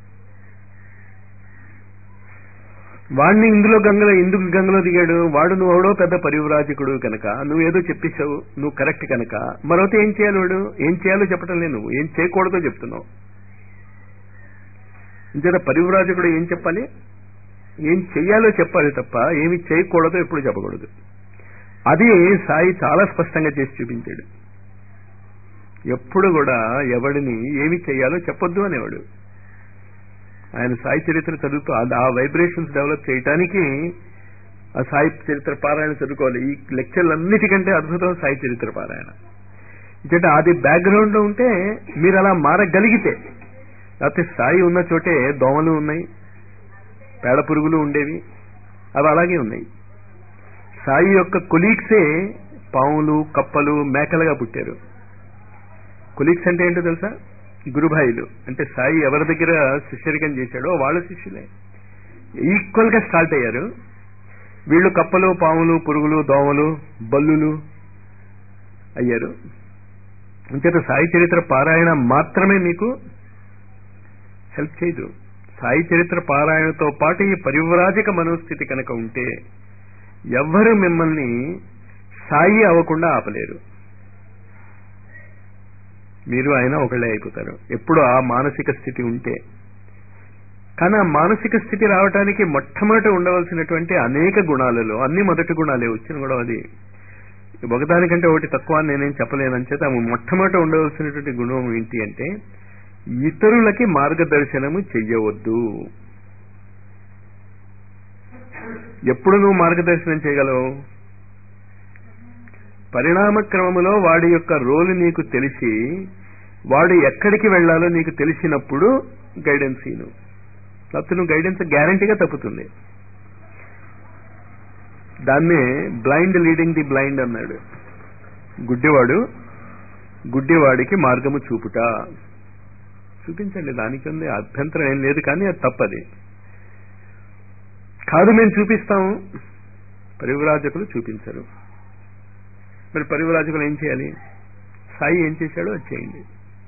వాడిని ఇందులో గంగలో ఎందుకు గంగలో దిగాడు వాడు నువ్వు ఎవడో పెద్ద పరివ్రాజకుడు కనుక నువ్వు ఏదో చెప్పేశావు నువ్వు కరెక్ట్ కనుక మరొకటి ఏం చేయాలి వాడు ఏం చేయాలో చెప్పటం లేదు నువ్వు ఏం చేయకూడదో చెప్తున్నావు ఇంచేత పరివ్రాజకుడు ఏం చెప్పాలి ఏం చెయ్యాలో చెప్పాలి తప్ప ఏమి చేయకూడదో ఎప్పుడు చెప్పకూడదు అది సాయి చాలా స్పష్టంగా చేసి చూపించాడు ఎప్పుడు కూడా ఎవడిని ఏమి చెయ్యాలో చెప్పొద్దు అనేవాడు ఆయన సాయి చరిత్ర చదువుతూ ఆ వైబ్రేషన్స్ డెవలప్ చేయటానికి ఆ సాయి చరిత్ర పారాయణ చదువుకోవాలి ఈ లెక్చర్లన్నిటికంటే అద్భుతం సాయి చరిత్ర పారాయణ ఎందుకంటే అది బ్యాక్గ్రౌండ్ లో ఉంటే మీరు అలా మారగలిగితే లేకపోతే సాయి ఉన్న చోటే దోమలు ఉన్నాయి పేడ పురుగులు ఉండేవి అవి అలాగే ఉన్నాయి సాయి యొక్క కొలీగ్సే పాములు కప్పలు మేకలుగా పుట్టారు కొలీగ్స్ అంటే ఏంటో తెలుసా గురుభాయిలు అంటే సాయి ఎవరి దగ్గర శిష్యరికం చేశాడో వాళ్ళ శిష్యులే ఈక్వల్ గా స్టార్ట్ అయ్యారు వీళ్ళు కప్పలు పాములు పురుగులు దోమలు బల్లులు అయ్యారు అంచేత సాయి చరిత్ర పారాయణ మాత్రమే మీకు హెల్ప్ చేయదు సాయి చరిత్ర పారాయణతో పాటు ఈ పరివ్రాజక మనోస్థితి కనుక ఉంటే ఎవ్వరూ మిమ్మల్ని సాయి అవ్వకుండా ఆపలేరు మీరు ఆయన ఒకళ్ళే అయిపోతారు ఎప్పుడు ఆ మానసిక స్థితి ఉంటే కానీ ఆ మానసిక స్థితి రావడానికి మొట్టమొదట ఉండవలసినటువంటి అనేక గుణాలలో అన్ని మొదటి గుణాలే వచ్చిన కూడా అది ఒకదానికంటే ఒకటి తక్కువ అని నేనేం చెప్పలేనని చేత మొట్టమొదట ఉండవలసినటువంటి గుణం ఏంటి అంటే ఇతరులకి మార్గదర్శనము చెయ్యవద్దు ఎప్పుడు నువ్వు మార్గదర్శనం చేయగలవు పరిణామ క్రమములో వాడి యొక్క రోలు నీకు తెలిసి వాడు ఎక్కడికి వెళ్లాలో నీకు తెలిసినప్పుడు గైడెన్స్ ఇను లేకపోతే నువ్వు గైడెన్స్ గ్యారంటీగా తప్పుతుంది దాన్నే బ్లైండ్ లీడింగ్ ది బ్లైండ్ అన్నాడు గుడ్డివాడు గుడ్డివాడికి మార్గము చూపుట చూపించండి దానికి ఉంది అభ్యంతరం ఏం లేదు కానీ అది తప్పది కాదు మేము చూపిస్తాము పరివరాజకులు చూపించరు మరి పరివరాజకులు ఏం చేయాలి సాయి ఏం చేశాడో అది చేయండి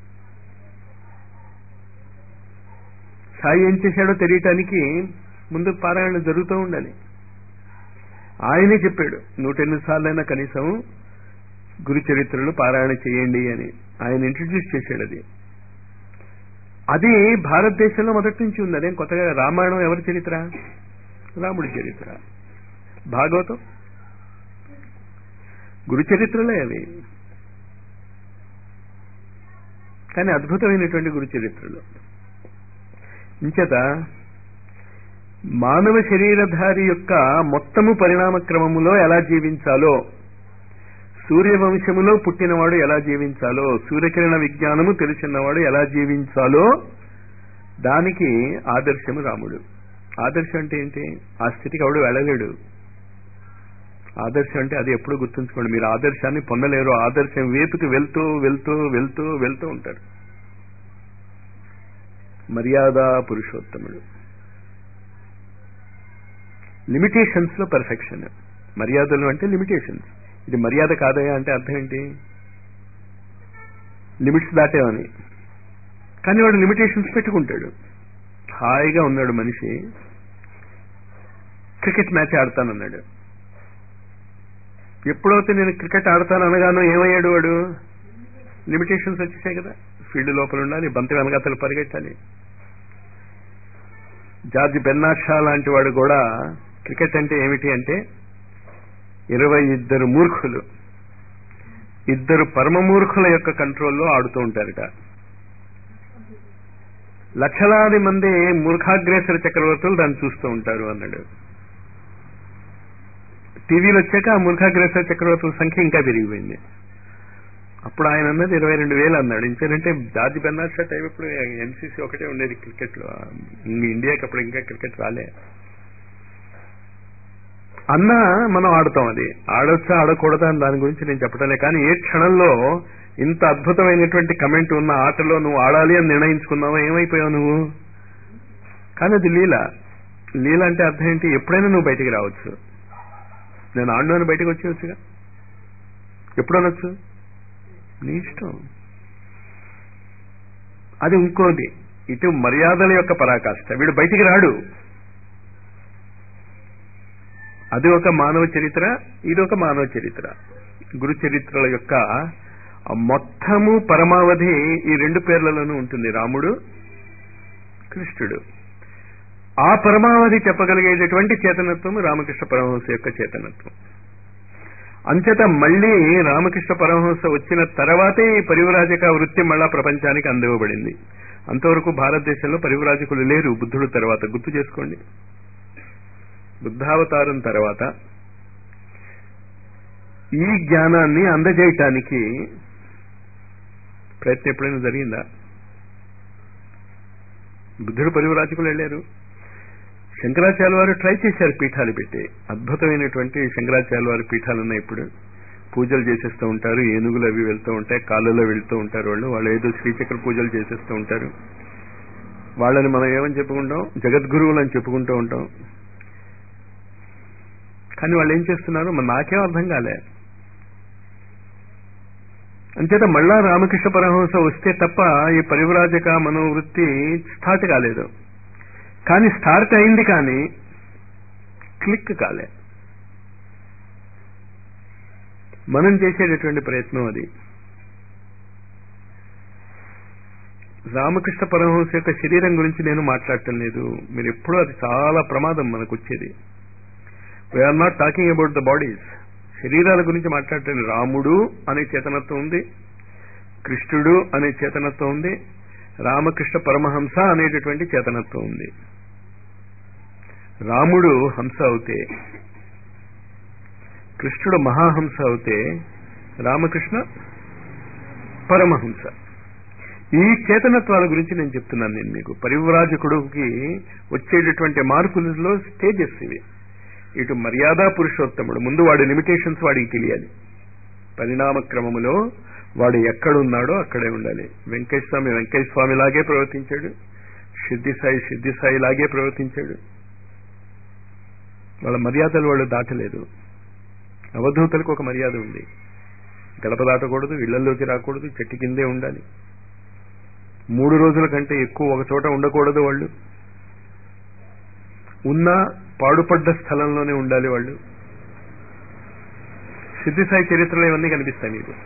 సాయి ఏం చేశాడో తెలియటానికి ముందు పారాయణ జరుగుతూ ఉండాలి ఆయనే చెప్పాడు నూట ఎనిమిది సార్లైనా కనీసం గురు చరిత్రలు పారాయణ చేయండి అని ఆయన ఇంట్రడ్యూస్ చేశాడు అది అది భారతదేశంలో మొదటి నుంచి ఉంది అదేం కొత్తగా రామాయణం ఎవరి చరిత్ర రాముడి చరిత్ర భాగవతం గురు చరిత్రలే అవి కానీ అద్భుతమైనటువంటి గురు చరిత్రలు ఇంచేత మానవ శరీరధారి యొక్క మొత్తము పరిణామ క్రమములో ఎలా జీవించాలో సూర్యవంశములో పుట్టినవాడు ఎలా జీవించాలో సూర్యకిరణ విజ్ఞానము తెలిసినవాడు ఎలా జీవించాలో దానికి ఆదర్శము రాముడు ఆదర్శం అంటే ఏంటి ఆ స్థితికి ఎవడు వెళ్ళలేడు ఆదర్శం అంటే అది ఎప్పుడు గుర్తుంచుకోండి మీరు ఆదర్శాన్ని పొందలేరు ఆదర్శం వేపుకి వెళ్తూ వెళ్తూ వెళ్తూ వెళ్తూ ఉంటారు మర్యాద పురుషోత్తముడు లిమిటేషన్స్ లో పర్ఫెక్షన్ మర్యాదలు అంటే లిమిటేషన్స్ ఇది మర్యాద కాదయా అంటే అర్థం ఏంటి లిమిట్స్ దాటేవని కానీ వాడు లిమిటేషన్స్ పెట్టుకుంటాడు హాయిగా ఉన్నాడు మనిషి క్రికెట్ మ్యాచ్ ఆడతానన్నాడు ఎప్పుడైతే నేను క్రికెట్ ఆడతాను అనగానో ఏమయ్యాడు వాడు లిమిటేషన్స్ వచ్చేసాయి కదా ఫీల్డ్ లోపల ఉండాలి బంతి వెనకాతలు పరిగెట్టాలి జార్జ్ బెన్నాషా లాంటి వాడు కూడా క్రికెట్ అంటే ఏమిటి అంటే ఇరవై ఇద్దరు మూర్ఖులు ఇద్దరు పరమమూర్ఖుల యొక్క కంట్రోల్లో ఆడుతూ ఉంటారట లక్షలాది మంది మూర్ఖాగ్రేసర చక్రవర్తులు దాన్ని చూస్తూ ఉంటారు అన్నాడు టీవీలు వచ్చాక ఆ మూర్ఖాగ్రేసర చక్రవర్తుల సంఖ్య ఇంకా పెరిగిపోయింది అప్పుడు ఆయన అన్నది ఇరవై రెండు వేలు అన్నాడు ఇంకేంటంటే జార్జ్ బెర్నాడ్ షా టైం ఇప్పుడు ఎన్సీసీ ఒకటే ఉండేది క్రికెట్ లో ఇండియాకి అప్పుడు ఇంకా క్రికెట్ రాలే అన్న మనం ఆడుతాం అది ఆడొచ్చా ఆడకూడదా అని దాని గురించి నేను చెప్పటలే కానీ ఏ క్షణంలో ఇంత అద్భుతమైనటువంటి కమెంట్ ఉన్న ఆటలో నువ్వు ఆడాలి అని నిర్ణయించుకున్నావో ఏమైపోయావు నువ్వు కానీ అది లీల లీల అంటే అర్థం ఏంటి ఎప్పుడైనా నువ్వు బయటికి రావచ్చు నేను ఆడు అని బయటకు వచ్చేవచ్చుగా ఎప్పుడు అనొచ్చు నీ ఇష్టం అది ఇంకోది ఇటు మర్యాదల యొక్క పరాకాష్ట వీడు బయటికి రాడు అది ఒక మానవ చరిత్ర ఇది ఒక మానవ చరిత్ర గురు చరిత్రల యొక్క మొత్తము పరమావధి ఈ రెండు పేర్లలోనూ ఉంటుంది రాముడు కృష్ణుడు ఆ పరమావధి చెప్పగలిగేటటువంటి చేతనత్వం రామకృష్ణ పరమహంస యొక్క చేతనత్వం అంచేత మళ్ళీ రామకృష్ణ పరమహంస వచ్చిన తర్వాతే ఈ పరివరాజక వృత్తి మళ్ళా ప్రపంచానికి అందివ్వబడింది అంతవరకు భారతదేశంలో పరివరాజకులు లేరు బుద్ధుడు తర్వాత గుర్తు చేసుకోండి బుద్ధావతారం తర్వాత ఈ జ్ఞానాన్ని అందజేయటానికి ప్రయత్నం ఎప్పుడైనా జరిగిందా బుద్ధుడు పరివరాజకులు వెళ్ళారు శంకరాచార్య వారు ట్రై చేశారు పీఠాలు పెట్టి అద్భుతమైనటువంటి శంకరాచార్య వారి పీఠాలు ఉన్నాయి ఇప్పుడు పూజలు చేసేస్తూ ఉంటారు ఏనుగులు అవి వెళ్తూ ఉంటాయి కాళ్ళలో వెళ్తూ ఉంటారు వాళ్ళు వాళ్ళు ఏదో శ్రీచక్ర పూజలు చేసేస్తూ ఉంటారు వాళ్ళని మనం ఏమని చెప్పుకుంటాం జగద్గురువులు అని చెప్పుకుంటూ ఉంటాం కానీ వాళ్ళు ఏం చేస్తున్నారు మరి నాకేం అర్థం కాలే అంచేత మళ్ళా రామకృష్ణ పరమహంస వస్తే తప్ప ఈ పరివ్రాజక మనోవృత్తి స్టార్ట్ కాలేదు కానీ స్టార్ట్ అయింది కానీ క్లిక్ కాలే మనం చేసేటటువంటి ప్రయత్నం అది రామకృష్ణ పరమహంస యొక్క శరీరం గురించి నేను మాట్లాడటం లేదు మీరు ఎప్పుడూ అది చాలా ప్రమాదం మనకు వచ్చేది we're not talking about the bodies శరీరాల గురించి మాట్లాడటం రాముడు అనే చేతనత్వం ఉంది కృష్ణుడు అనే చేతనత్వం ఉంది రామకృష్ణ పరమహంస అనేటటువంటి చేతనత్వం ఉంది రాముడు హంస అవుతే కృష్ణుడు మహాహంస అవుతే రామకృష్ణ పరమహంస ఈ చేతనత్వాల గురించి నేను చెప్తున్నాను నేను మీకు పరివ్రాజకుడికి వచ్చేటటువంటి మార్పులలో స్టేజెస్ ఇవి ఇటు మర్యాదా పురుషోత్తముడు ముందు వాడి లిమిటేషన్స్ వాడికి తెలియాలి పరిణామ క్రమములో వాడు ఎక్కడున్నాడో అక్కడే ఉండాలి వెంకటేశ్వర స్వామి వెంకటేశ్వర స్వామి లాగే ప్రవర్తించాడు సిద్ధి సాయి సిద్ధి సాయి లాగే ప్రవర్తించాడు వాళ్ళ మర్యాదలు వాళ్ళు దాటలేదు అవధూతలకు ఒక మర్యాద ఉంది గడప దాటకూడదు ఇళ్లలోకి రాకూడదు చెట్టు కిందే ఉండాలి మూడు రోజుల కంటే ఎక్కువ ఒక చోట ఉండకూడదు వాళ్ళు ఉన్న పాడుపడ్డ స్థలంలోనే ఉండాలి వాళ్ళు సిద్ధిసాయి చరిత్రలో ఇవన్నీ కనిపిస్తాయి మీకు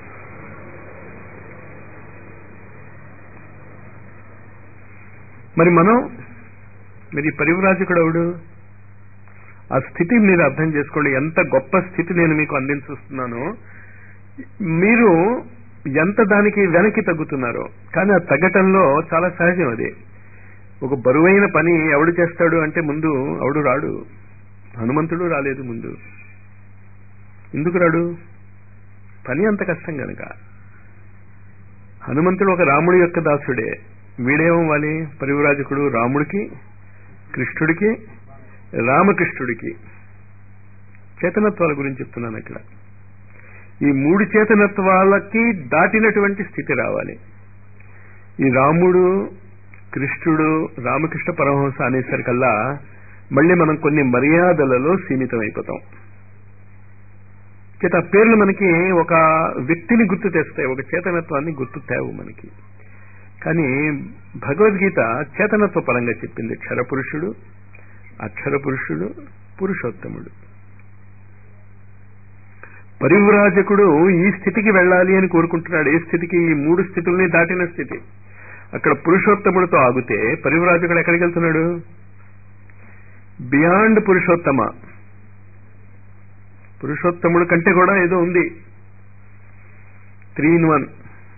మరి మనం మరి పరివ్రాజకుడు అవుడు ఆ స్థితి మీరు అర్థం చేసుకోండి ఎంత గొప్ప స్థితి నేను మీకు అందించుస్తున్నానో మీరు ఎంత దానికి వెనక్కి తగ్గుతున్నారో కానీ ఆ తగ్గటంలో చాలా సహజం అది ఒక బరువైన పని ఎవడు చేస్తాడు అంటే ముందు ఎవడు రాడు హనుమంతుడు రాలేదు ముందు ఎందుకు రాడు పని అంత కష్టం కనుక హనుమంతుడు ఒక రాముడి యొక్క దాసుడే వీడేమవ్వాలి పరివరాజకుడు రాముడికి కృష్ణుడికి రామకృష్ణుడికి చేతనత్వాల గురించి చెప్తున్నాను ఇక్కడ ఈ మూడు చేతనత్వాలకి దాటినటువంటి స్థితి రావాలి ఈ రాముడు కృష్ణుడు రామకృష్ణ పరమహంస అనేసరికల్లా మళ్ళీ మనం కొన్ని మర్యాదలలో సీమితమైపోతాం చేత పేర్లు మనకి ఒక వ్యక్తిని గుర్తు తెస్తాయి ఒక చేతనత్వాన్ని గుర్తు తేవు మనకి కానీ భగవద్గీత చేతనత్వ పరంగా చెప్పింది క్షరపురుషుడు అక్షర పురుషుడు పురుషోత్తముడు పరివ్రాజకుడు ఈ స్థితికి వెళ్ళాలి అని కోరుకుంటున్నాడు ఏ స్థితికి ఈ మూడు స్థితుల్ని దాటిన స్థితి అక్కడ పురుషోత్తముడితో ఆగితే పరివ్రాజకుడు ఎక్కడికి వెళ్తున్నాడు బియాండ్ పురుషోత్తమ పురుషోత్తముడు కంటే కూడా ఏదో ఉంది త్రీ ఇన్ వన్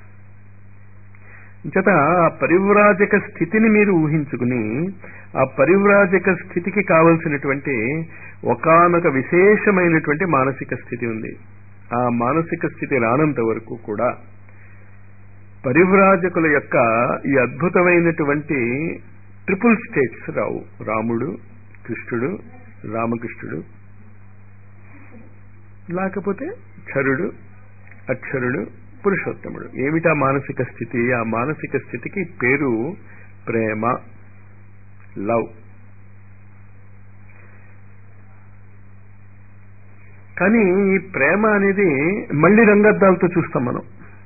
చేత ఆ పరివ్రాజక స్థితిని మీరు ఊహించుకుని ఆ పరివ్రాజక స్థితికి కావలసినటువంటి ఒకానొక విశేషమైనటువంటి మానసిక స్థితి ఉంది ఆ మానసిక స్థితి రానంత వరకు కూడా పరివ్రాజకుల యొక్క ఈ అద్భుతమైనటువంటి ట్రిపుల్ స్టేట్స్ రావు రాముడు కృష్ణుడు రామకృష్ణుడు లేకపోతే క్షరుడు అక్షరుడు పురుషోత్తముడు ఏమిటా మానసిక స్థితి ఆ మానసిక స్థితికి పేరు ప్రేమ లవ్ కానీ ఈ ప్రేమ అనేది మళ్ళీ రంగద్దాలతో చూస్తాం మనం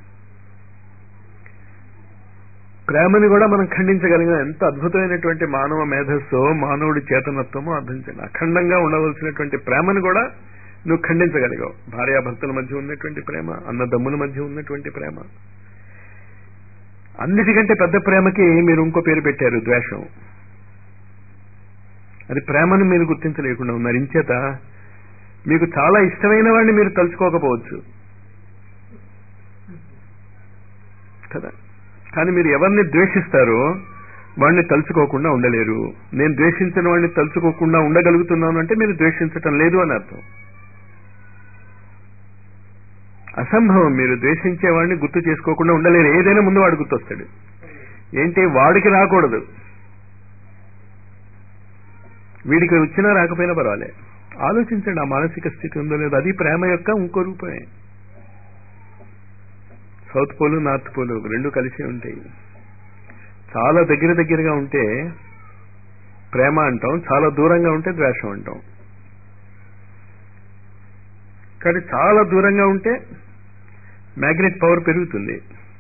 ప్రేమని కూడా మనం ఖండించగలిగిన ఎంత అద్భుతమైనటువంటి మానవ మేధస్సో మానవుడి చేతనత్వమో అర్థం చేయాలి అఖండంగా ఉండవలసినటువంటి ప్రేమను కూడా నువ్వు ఖండించగలిగావు భార్యాభర్తల మధ్య ఉన్నటువంటి ప్రేమ అన్నదమ్ముల మధ్య ఉన్నటువంటి ప్రేమ అన్నిటికంటే పెద్ద ప్రేమకి మీరు ఇంకో పేరు పెట్టారు ద్వేషం అది ప్రేమను మీరు గుర్తించలేకుండా ఉన్నారు ఇంచేత మీకు చాలా ఇష్టమైన వాడిని మీరు తలుచుకోకపోవచ్చు కదా కానీ మీరు ఎవరిని ద్వేషిస్తారో వాడిని తలుచుకోకుండా ఉండలేరు నేను ద్వేషించిన వాడిని తలుచుకోకుండా ఉండగలుగుతున్నాను అంటే మీరు ద్వేషించటం లేదు అని అర్థం అసంభవం మీరు ద్వేషించే వాడిని గుర్తు చేసుకోకుండా ఉండలేరు ఏదైనా ముందు వాడు గుర్తొస్తాడు ఏంటి వాడికి రాకూడదు వీడికి వచ్చినా రాకపోయినా పర్వాలే ఆలోచించండి ఆ మానసిక స్థితి ఉందో లేదో అది ప్రేమ యొక్క ఇంకో రూపమే సౌత్ పోలు నార్త్ పోలు రెండు కలిసి ఉంటాయి చాలా దగ్గర దగ్గరగా ఉంటే ప్రేమ అంటాం చాలా దూరంగా ఉంటే ద్వేషం అంటాం కానీ చాలా దూరంగా ఉంటే మ్యాగ్నెట్ పవర్ పెరుగుతుంది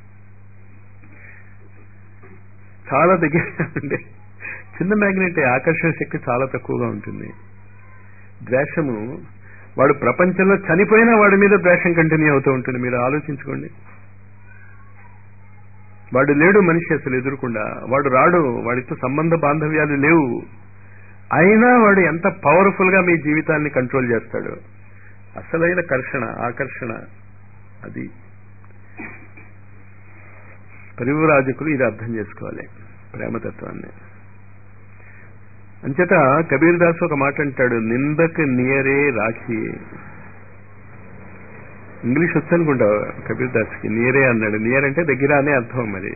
చాలా దగ్గరగా ఉంటే చిన్న మ్యాగ్నెట్ ఆకర్షణ శక్తి చాలా తక్కువగా ఉంటుంది ద్వేషము వాడు ప్రపంచంలో చనిపోయినా వాడి మీద ద్వేషం కంటిన్యూ అవుతూ ఉంటుంది మీరు ఆలోచించుకోండి వాడు లేడు మనిషి అసలు ఎదురుకుండా వాడు రాడు వాడితో సంబంధ బాంధవ్యాలు లేవు అయినా వాడు ఎంత పవర్ఫుల్ గా మీ జీవితాన్ని కంట్రోల్ చేస్తాడు అసలైన కర్షణ ఆకర్షణ అది పరివరాజకులు ఇది అర్థం చేసుకోవాలి ప్రేమతత్వాన్ని అంచేత కబీర్ దాస్ ఒక మాట అంటాడు నిందక్ నియరే రాఖీ ఇంగ్లీష్ వచ్చనుకుంటావు కబీర్ దాస్కి నియరే అన్నాడు నియర్ అంటే దగ్గర అనే అర్థం మరి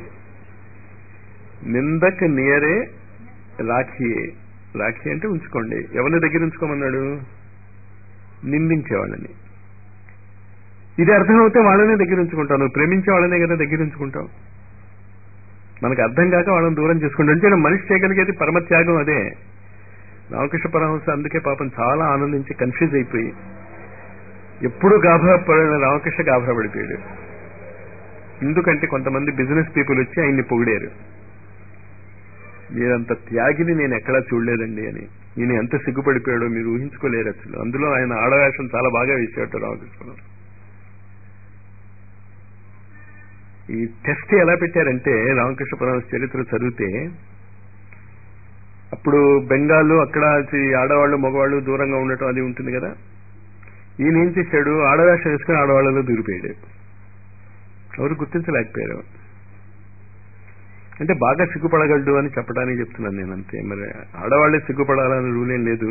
నిందక్ నియరే రాఖీయే రాఖీ అంటే ఉంచుకోండి ఎవరిని దగ్గర ఉంచుకోమన్నాడు నిందించేవాళ్ళని ఇది అర్థమవుతే వాళ్ళనే దగ్గర ఉంచుకుంటావు నువ్వు ప్రేమించే వాళ్ళనే కదా దగ్గర ఉంచుకుంటావు మనకు అర్థం కాక వాళ్ళని దూరం చేసుకుంటాం అంటే మనిషి చేయగలిగేది పరమత్యాగం అదే రామకృష్ణ పరమహంస అందుకే పాపం చాలా ఆనందించి కన్ఫ్యూజ్ అయిపోయి ఎప్పుడు గాభరా పడిన రామకృష్ణ గాభరా పడిపోయాడు ఎందుకంటే కొంతమంది బిజినెస్ పీపుల్ వచ్చి ఆయన్ని పొగిడారు మీరంత త్యాగిని నేను ఎక్కడా చూడలేదండి అని ఈయన ఎంత సిగ్గుపడిపోయాడో మీరు ఊహించుకోలేరు అసలు అందులో ఆయన ఆడవేషం చాలా బాగా వేసేట రామకృష్ణ ఈ టెస్ట్ ఎలా పెట్టారంటే రామకృష్ణ పరమహంస చరిత్ర చదివితే అప్పుడు బెంగాల్ అక్కడ ఆడవాళ్ళు మగవాళ్ళు దూరంగా ఉండటం అది ఉంటుంది కదా ఈయన ఏం చేశాడు ఆడవేషం వేసుకుని ఆడవాళ్ళలో దూరిపోయాడు ఎవరు గుర్తించలేకపోయారు అంటే బాగా సిగ్గుపడగలడు అని చెప్పడానికి చెప్తున్నాను నేను అంతే మరి ఆడవాళ్లే సిగ్గుపడాలని రూల్ ఏం లేదు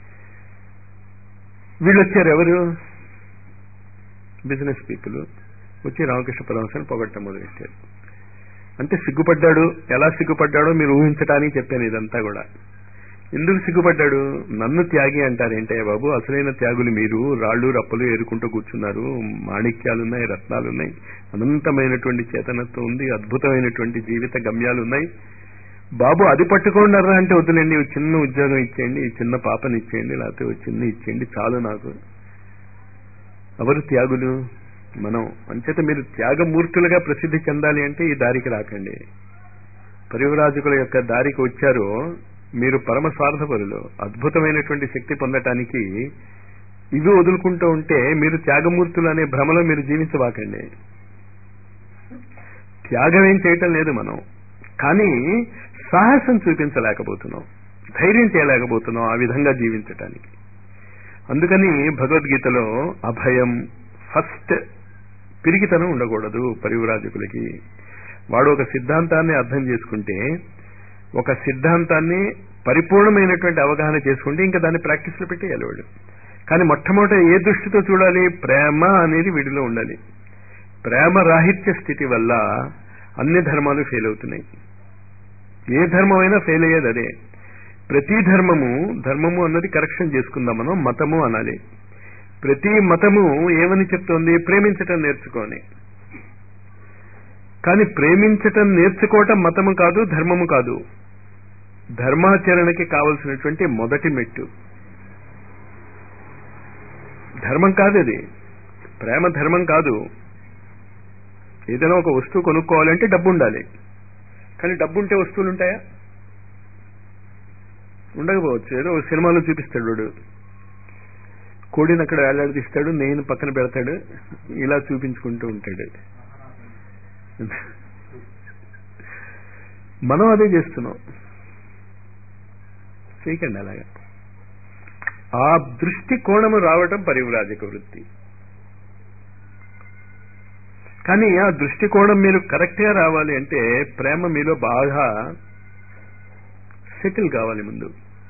వీళ్ళు వచ్చారు ఎవరు బిజినెస్ పీపుల్ వచ్చి రామకృష్ణ పరమహంసని పొగట్టం మొదలెట్టారు అంటే సిగ్గుపడ్డాడు ఎలా సిగ్గుపడ్డాడో మీరు ఊహించటానికి చెప్పాను ఇదంతా కూడా ఎందుకు సిగ్గుపడ్డాడు నన్ను త్యాగి అంటారేంటయ్య బాబు అసలైన త్యాగులు మీరు రాళ్ళు రప్పలు ఏరుకుంటూ కూర్చున్నారు మాణిక్యాలున్నాయి రత్నాలున్నాయి అనంతమైనటువంటి చేతనత్వం ఉంది అద్భుతమైనటువంటి జీవిత గమ్యాలున్నాయి బాబు అది పట్టుకోండరా అంటే వద్దులేండి చిన్న ఉద్యోగం ఇచ్చేయండి చిన్న పాపని ఇచ్చేయండి లేకపోతే చిన్న ఇచ్చేయండి చాలు నాకు ఎవరు త్యాగులు మనం అంచేత మీరు త్యాగమూర్తులుగా ప్రసిద్ధి చెందాలి అంటే ఈ దారికి రాకండి పరివరాజకుల యొక్క దారికి వచ్చారో మీరు పరమ స్వార్థపరులు అద్భుతమైనటువంటి శక్తి పొందటానికి ఇవి వదులుకుంటూ ఉంటే మీరు త్యాగమూర్తులు అనే భ్రమలో మీరు జీవించబాకండి త్యాగం ఏం చేయటం లేదు మనం కానీ సాహసం చూపించలేకపోతున్నాం ధైర్యం చేయలేకపోతున్నాం ఆ విధంగా జీవించటానికి అందుకని భగవద్గీతలో అభయం ఫస్ట్ పిరిగితనం ఉండకూడదు పరివ్రాజకులకి వాడు ఒక సిద్ధాంతాన్ని అర్థం చేసుకుంటే ఒక సిద్ధాంతాన్ని పరిపూర్ణమైనటువంటి అవగాహన చేసుకుంటే ఇంకా దాన్ని ప్రాక్టీస్లో పెట్టేయాలి వాడు కానీ మొట్టమొదట ఏ దృష్టితో చూడాలి ప్రేమ అనేది వీడిలో ఉండాలి ప్రేమ రాహిత్య స్థితి వల్ల అన్ని ధర్మాలు ఫెయిల్ అవుతున్నాయి ఏ ధర్మం అయినా ఫెయిల్ అయ్యేది అదే ప్రతి ధర్మము ధర్మము అన్నది కరెక్షన్ చేసుకుందాం మనం మతము అనాలి ప్రతి మతము ఏమని చెప్తోంది ప్రేమించటం నేర్చుకోని కానీ ప్రేమించటం నేర్చుకోవటం మతము కాదు ధర్మము కాదు ధర్మాచరణకి కావలసినటువంటి మొదటి మెట్టు ధర్మం కాదు అది ప్రేమ ధర్మం కాదు ఏదైనా ఒక వస్తువు కొనుక్కోవాలంటే డబ్బు ఉండాలి కానీ డబ్బు ఉంటే వస్తువులు ఉంటాయా ఉండకపోవచ్చు ఏదో ఒక సినిమాలో చూపిస్తాడు వాడు కోడిని అక్కడ వేలాడదీస్తాడు నేను పక్కన పెడతాడు ఇలా చూపించుకుంటూ ఉంటాడు మనం అదే చేస్తున్నాం చేయకండి అలాగా ఆ దృష్టి కోణము రావటం పరివ్రాజక వృత్తి కానీ ఆ దృష్టికోణం మీరు కరెక్ట్ గా రావాలి అంటే ప్రేమ మీలో బాగా సెటిల్ కావాలి ముందు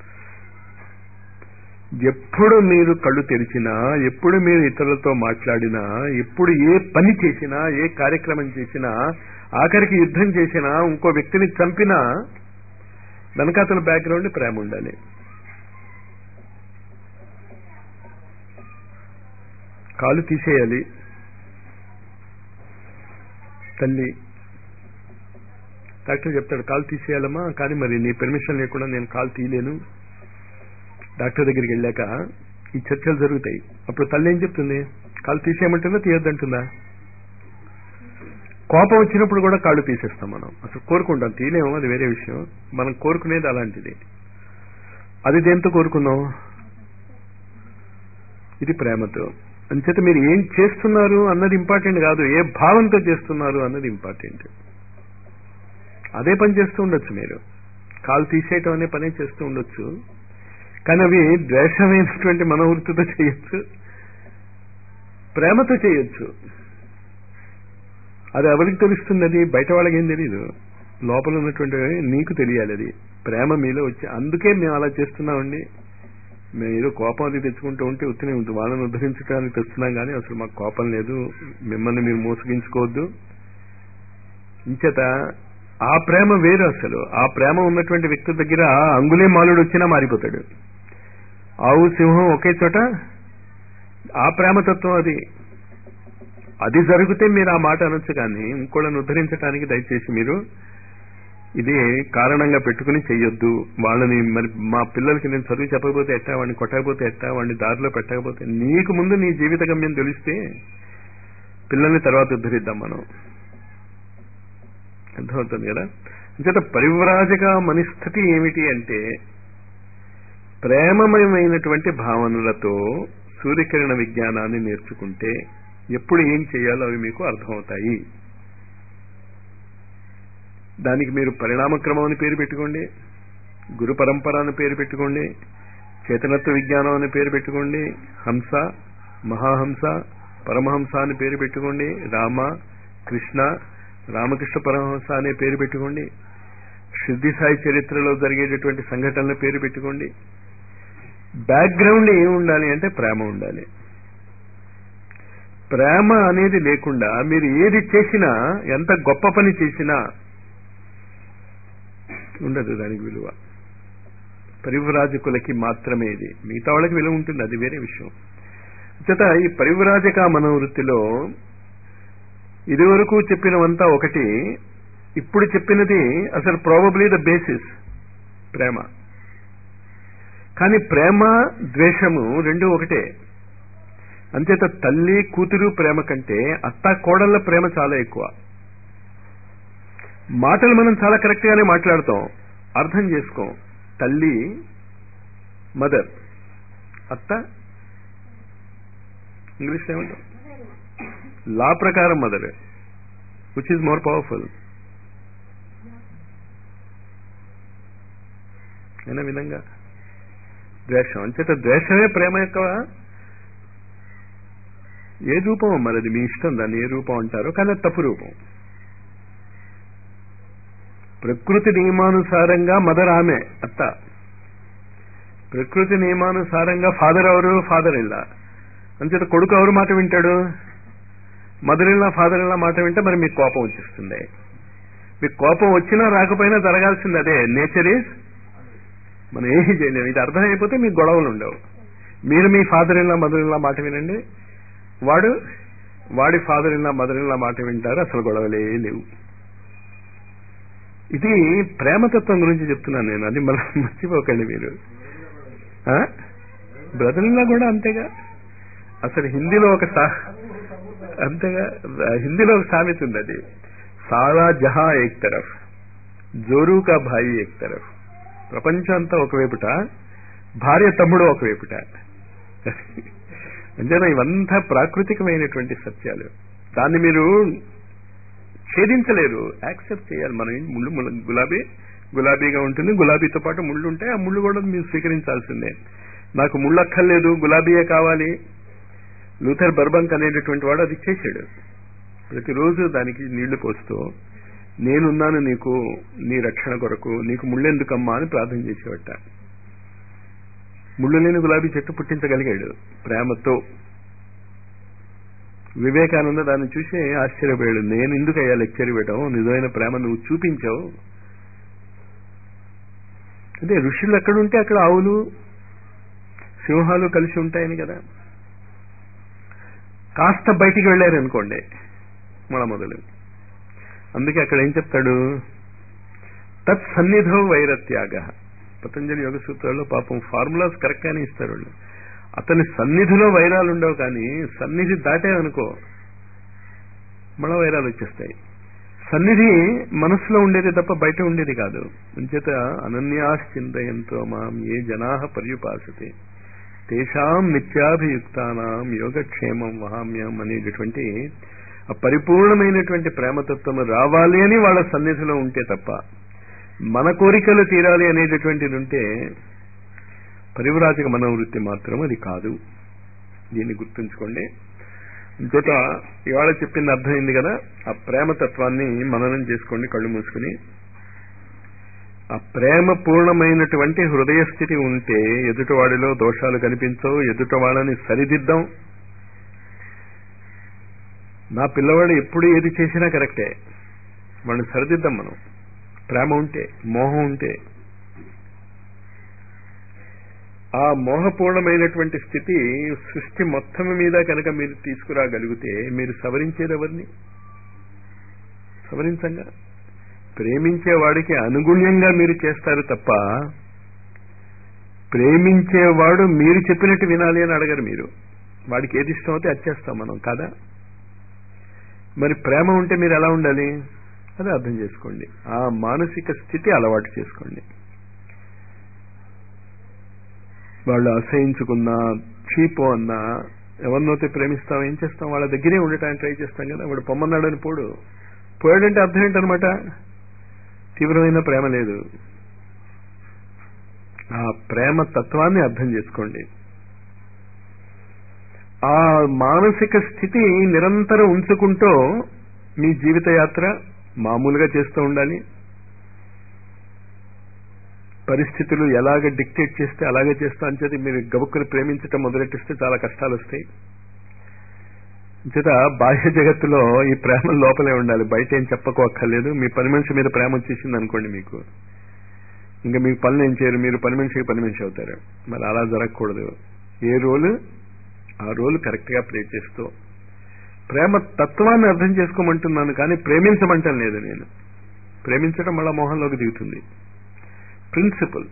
ఎప్పుడు మీరు కళ్ళు తెరిచినా ఎప్పుడు మీరు ఇతరులతో మాట్లాడినా ఎప్పుడు ఏ పని చేసినా ఏ కార్యక్రమం చేసినా ఆఖరికి యుద్ధం చేసినా ఇంకో వ్యక్తిని చంపినా వెనకాతల బ్యాక్గ్రౌండ్ ప్రేమ ఉండాలి కాలు తీసేయాలి తల్లి డాక్టర్ చెప్తాడు కాలు తీసేయాలమ్మా కానీ మరి నీ పర్మిషన్ లేకుండా నేను కాలు తీయలేను డాక్టర్ దగ్గరికి వెళ్ళాక ఈ చర్చలు జరుగుతాయి అప్పుడు తల్లి ఏం చెప్తుంది కాలు తీసేయమంటుందా తీయొద్దంటుందా కోపం వచ్చినప్పుడు కూడా కాళ్ళు తీసేస్తాం మనం అసలు కోరుకుంటాం తీయలేము అది వేరే విషయం మనం కోరుకునేది అలాంటిది అది దేంతో కోరుకున్నాం ఇది ప్రేమతో అంచేత మీరు ఏం చేస్తున్నారు అన్నది ఇంపార్టెంట్ కాదు ఏ భావంతో చేస్తున్నారు అన్నది ఇంపార్టెంట్ అదే పని చేస్తూ ఉండొచ్చు మీరు కాలు తీసేయటం అనే పనే చేస్తూ ఉండొచ్చు కానీ అవి ద్వేషమైనటువంటి మనోవృత్తితో చేయొచ్చు ప్రేమతో చేయొచ్చు అది ఎవరికి తెలుస్తుంది అది బయట వాళ్ళకి ఏం తెలియదు లోపల ఉన్నటువంటి నీకు తెలియాలి అది ప్రేమ మీలో వచ్చి అందుకే మేము అలా చేస్తున్నామండి మేము ఏదో కోపం అది తెచ్చుకుంటూ ఉంటే ఉత్తినే ఉంటుంది వాళ్ళని ఉద్ధరించడానికి తెస్తున్నాం కానీ అసలు మాకు కోపం లేదు మిమ్మల్ని మీరు మోసగించుకోవద్దు ఇంచేత ఆ ప్రేమ వేరు అసలు ఆ ప్రేమ ఉన్నటువంటి వ్యక్తి దగ్గర అంగులే మాలుడు వచ్చినా మారిపోతాడు ఆవు సింహం ఒకే చోట ఆ ప్రేమతత్వం అది అది జరిగితే మీరు ఆ మాట అనొచ్చు కానీ ఇంకోళ్ళని ఉద్ధరించడానికి దయచేసి మీరు ఇది కారణంగా పెట్టుకుని చెయ్యొద్దు వాళ్ళని మరి మా పిల్లలకి నేను చదువు చెప్పకపోతే ఎట్టా వాడిని కొట్టకపోతే ఎట్టా వాడిని దారిలో పెట్టకపోతే నీకు ముందు నీ జీవిత గమ్యం తెలిస్తే పిల్లల్ని తర్వాత ఉద్ధరిద్దాం మనం అర్థమవుతుంది కదా అంచేత పరివ్రాజక మనస్థితి ఏమిటి అంటే ప్రేమమయమైనటువంటి భావనలతో సూర్యకిరణ విజ్ఞానాన్ని నేర్చుకుంటే ఎప్పుడు ఏం చేయాలో అవి మీకు అర్థమవుతాయి దానికి మీరు పరిణామక్రమం అని పేరు పెట్టుకోండి గురు పరంపర అని పేరు పెట్టుకోండి చేతనత్వ విజ్ఞానం అని పేరు పెట్టుకోండి హంస మహాహంస పరమహంస అని పేరు పెట్టుకోండి రామ కృష్ణ రామకృష్ణ పరమహంస అనే పేరు పెట్టుకోండి సిద్ధి సాయి చరిత్రలో జరిగేటటువంటి సంఘటనల పేరు పెట్టుకోండి బ్యాక్గ్రౌండ్ ఏమి ఉండాలి అంటే ప్రేమ ఉండాలి ప్రేమ అనేది లేకుండా మీరు ఏది చేసినా ఎంత గొప్ప పని చేసినా ఉండదు దానికి విలువ పరివ్రాజకులకి మాత్రమే ఇది మిగతా వాళ్ళకి విలువ ఉంటుంది అది వేరే విషయం చేత ఈ పరివ్రాజక మనోవృత్తిలో ఇదివరకు చెప్పినవంతా ఒకటి ఇప్పుడు చెప్పినది అసలు ప్రాబబ్లీ ద బేసిస్ ప్రేమ కానీ ప్రేమ ద్వేషము రెండు ఒకటే అంచేత తల్లి కూతురు ప్రేమ కంటే అత్త కోడళ్ల ప్రేమ చాలా ఎక్కువ మాటలు మనం చాలా కరెక్ట్ గానే మాట్లాడతాం అర్థం చేసుకోం తల్లి మదర్ అత్త ఇంగ్లీష్ ఏమంటాం లా ప్రకారం mother which is more powerful అయిన విధంగా ద్వేషం అంచేత ద్వేషమే ప్రేమ యొక్క ఏ రూపం మరి అది మీ ఇష్టం దాన్ని ఏ రూపం అంటారో కానీ అది తప్పు రూపం ప్రకృతి నియమానుసారంగా మదర్ ఆమె అత్త ప్రకృతి నియమానుసారంగా ఫాదర్ ఎవరు ఫాదర్ ఇల్లా అంచేత కొడుకు ఎవరు మాట వింటాడు మదర్ ఇల్లా ఫాదర్ ఇల్లా మాట వింటే మరి మీకు కోపం వచ్చేస్తుంది మీకు కోపం వచ్చినా రాకపోయినా జరగాల్సింది అదే నేచర్ ఈజ్ మనం ఏమీ చేయలేము ఇది అర్థమైపోతే మీకు గొడవలు ఉండవు మీరు మీ ఫాదర్ ఇల్లా మదర్ ఇల్లా మాట వినండి వాడు వాడి ఫాదర్ ఇల్లా మదర్ ఇల్లా మాట వింటారు అసలు గొడవలే లేవు ఇది ప్రేమతత్వం గురించి చెప్తున్నాను నేను అది మళ్ళీ మర్చిపోకండి మీరు బ్రదర్ ఇల్లా కూడా అంతేగా అసలు హిందీలో ఒక సా అంతేగా హిందీలో ఒక సామెత ఉంది అది సారా జహా ఏక్ తరఫ్ జోరు కా భాయి ఏక్ తరఫ్ ప్రపంచం అంతా ఒకవైపుట భార్య తమ్ముడు ఒకవైపుట అంతేనా ఇవంతా ప్రాకృతికమైనటువంటి సత్యాలు దాన్ని మీరు ఛేదించలేరు యాక్సెప్ట్ చేయాలి మనం ముళ్ళు ముళ్ళు గులాబీ గులాబీగా ఉంటుంది గులాబీతో పాటు ముళ్ళు ఉంటాయి ఆ ముళ్ళు కూడా మీరు స్వీకరించాల్సిందే నాకు ముళ్ళు అక్కర్లేదు గులాబీయే కావాలి లూథర్ బర్బంక్ అనేటటువంటి వాడు అది చేశాడు ప్రతిరోజు దానికి నీళ్లు పోస్తూ నేనున్నాను నీకు నీ రక్షణ కొరకు నీకు ముళ్ళెందుకమ్మా అని ప్రార్థన చేసేవట ముళ్ళు లేని గులాబీ చెట్టు పుట్టించగలిగాడు ప్రేమతో వివేకానంద దాన్ని చూసి ఆశ్చర్యపోయాడు నేను ఎందుకు అయ్యా లెక్చర్ ఇవ్వటం నిజమైన ప్రేమ నువ్వు చూపించావు అంటే ఋషులు ఎక్కడుంటే అక్కడ ఆవులు సింహాలు కలిసి ఉంటాయని కదా కాస్త బయటికి వెళ్ళారనుకోండి మొల మొదలు అందుకే అక్కడ ఏం చెప్తాడు తత్ సన్నిధో వైరత్యాగ పతంజలి యోగ సూత్రాల్లో పాపం ఫార్ములాస్ కరెక్ట్ గానే ఇస్తారు వాళ్ళు అతని సన్నిధిలో వైరాలు ఉండవు కానీ సన్నిధి దాటేవనుకో మళ్ళా వైరాలు వచ్చేస్తాయి సన్నిధి మనసులో ఉండేది తప్ప బయట ఉండేది కాదు అంచేత అనన్యాశ్చింతయంతో మాం ఏ జనా పర్యుపాసతే తేషాం నిత్యాభియుక్తానాం యోగక్షేమం వహామ్యం అనేటటువంటి ఆ పరిపూర్ణమైనటువంటి ప్రేమతత్వం రావాలి అని వాళ్ళ సన్నిధిలో ఉంటే తప్ప మన కోరికలు తీరాలి అనేటటువంటిది ఉంటే పరివరాజక మనోవృత్తి మాత్రం అది కాదు దీన్ని గుర్తుంచుకోండి ఇంకోట ఇవాళ చెప్పింది అర్థమైంది కదా ఆ ప్రేమతత్వాన్ని మననం చేసుకోండి కళ్ళు మూసుకుని ఆ ప్రేమ పూర్ణమైనటువంటి హృదయ స్థితి ఉంటే ఎదుటివాడిలో దోషాలు కనిపించవు ఎదుట వాళ్ళని సరిదిద్దాం నా పిల్లవాడు ఎప్పుడు ఏది చేసినా కరెక్టే వాడిని సరిదిద్దాం మనం ప్రేమ ఉంటే మోహం ఉంటే ఆ మోహపూర్ణమైనటువంటి స్థితి సృష్టి మొత్తం మీద కనుక మీరు తీసుకురాగలిగితే మీరు సవరించేది ఎవరిని సవరించంగా ప్రేమించేవాడికి అనుగుణ్యంగా మీరు చేస్తారు తప్ప ప్రేమించేవాడు మీరు చెప్పినట్టు వినాలి అని అడగరు మీరు వాడికి ఏది ఇష్టం అయితే అది చేస్తాం మనం కదా మరి ప్రేమ ఉంటే మీరు ఎలా ఉండాలి అది అర్థం చేసుకోండి ఆ మానసిక స్థితి అలవాటు చేసుకోండి వాళ్ళు అసహించుకున్నా చీపో అన్నా ఎవరినైతే ప్రేమిస్తాం ఏం చేస్తాం వాళ్ళ దగ్గరే ఉండటానికి ట్రై చేస్తాం కదా వాడు పొమ్మన్నాడని పోడు పోయాడంటే అర్థం ఏంటనమాట తీవ్రమైన ప్రేమ లేదు ఆ ప్రేమ తత్వాన్ని అర్థం చేసుకోండి ఆ మానసిక స్థితి నిరంతరం ఉంచుకుంటూ మీ జీవిత యాత్ర మామూలుగా చేస్తూ ఉండాలి పరిస్థితులు ఎలాగ డిక్టేట్ చేస్తే అలాగే చేస్తా అని చెప్పి మీరు గబుక్కుని ప్రేమించటం మొదలెట్టిస్తే చాలా కష్టాలు వస్తాయి చేత బాహ్య జగత్తులో ఈ ప్రేమ లోపలే ఉండాలి బయట ఏం చెప్పకు అక్కర్లేదు మీ పని మనిషి మీద ప్రేమ వచ్చేసింది అనుకోండి మీకు ఇంకా మీకు పనులు ఏం చేయరు మీరు పని మనిషికి పని మనిషి అవుతారు మరి అలా జరగకూడదు ఏ రోలు ఆ రోల్ కరెక్ట్ గా ప్లే చేస్తూ ప్రేమ తత్వాన్ని అర్థం చేసుకోమంటున్నాను కానీ ప్రేమించమంటం లేదు నేను ప్రేమించడం మళ్ళా మోహంలోకి దిగుతుంది ప్రిన్సిపల్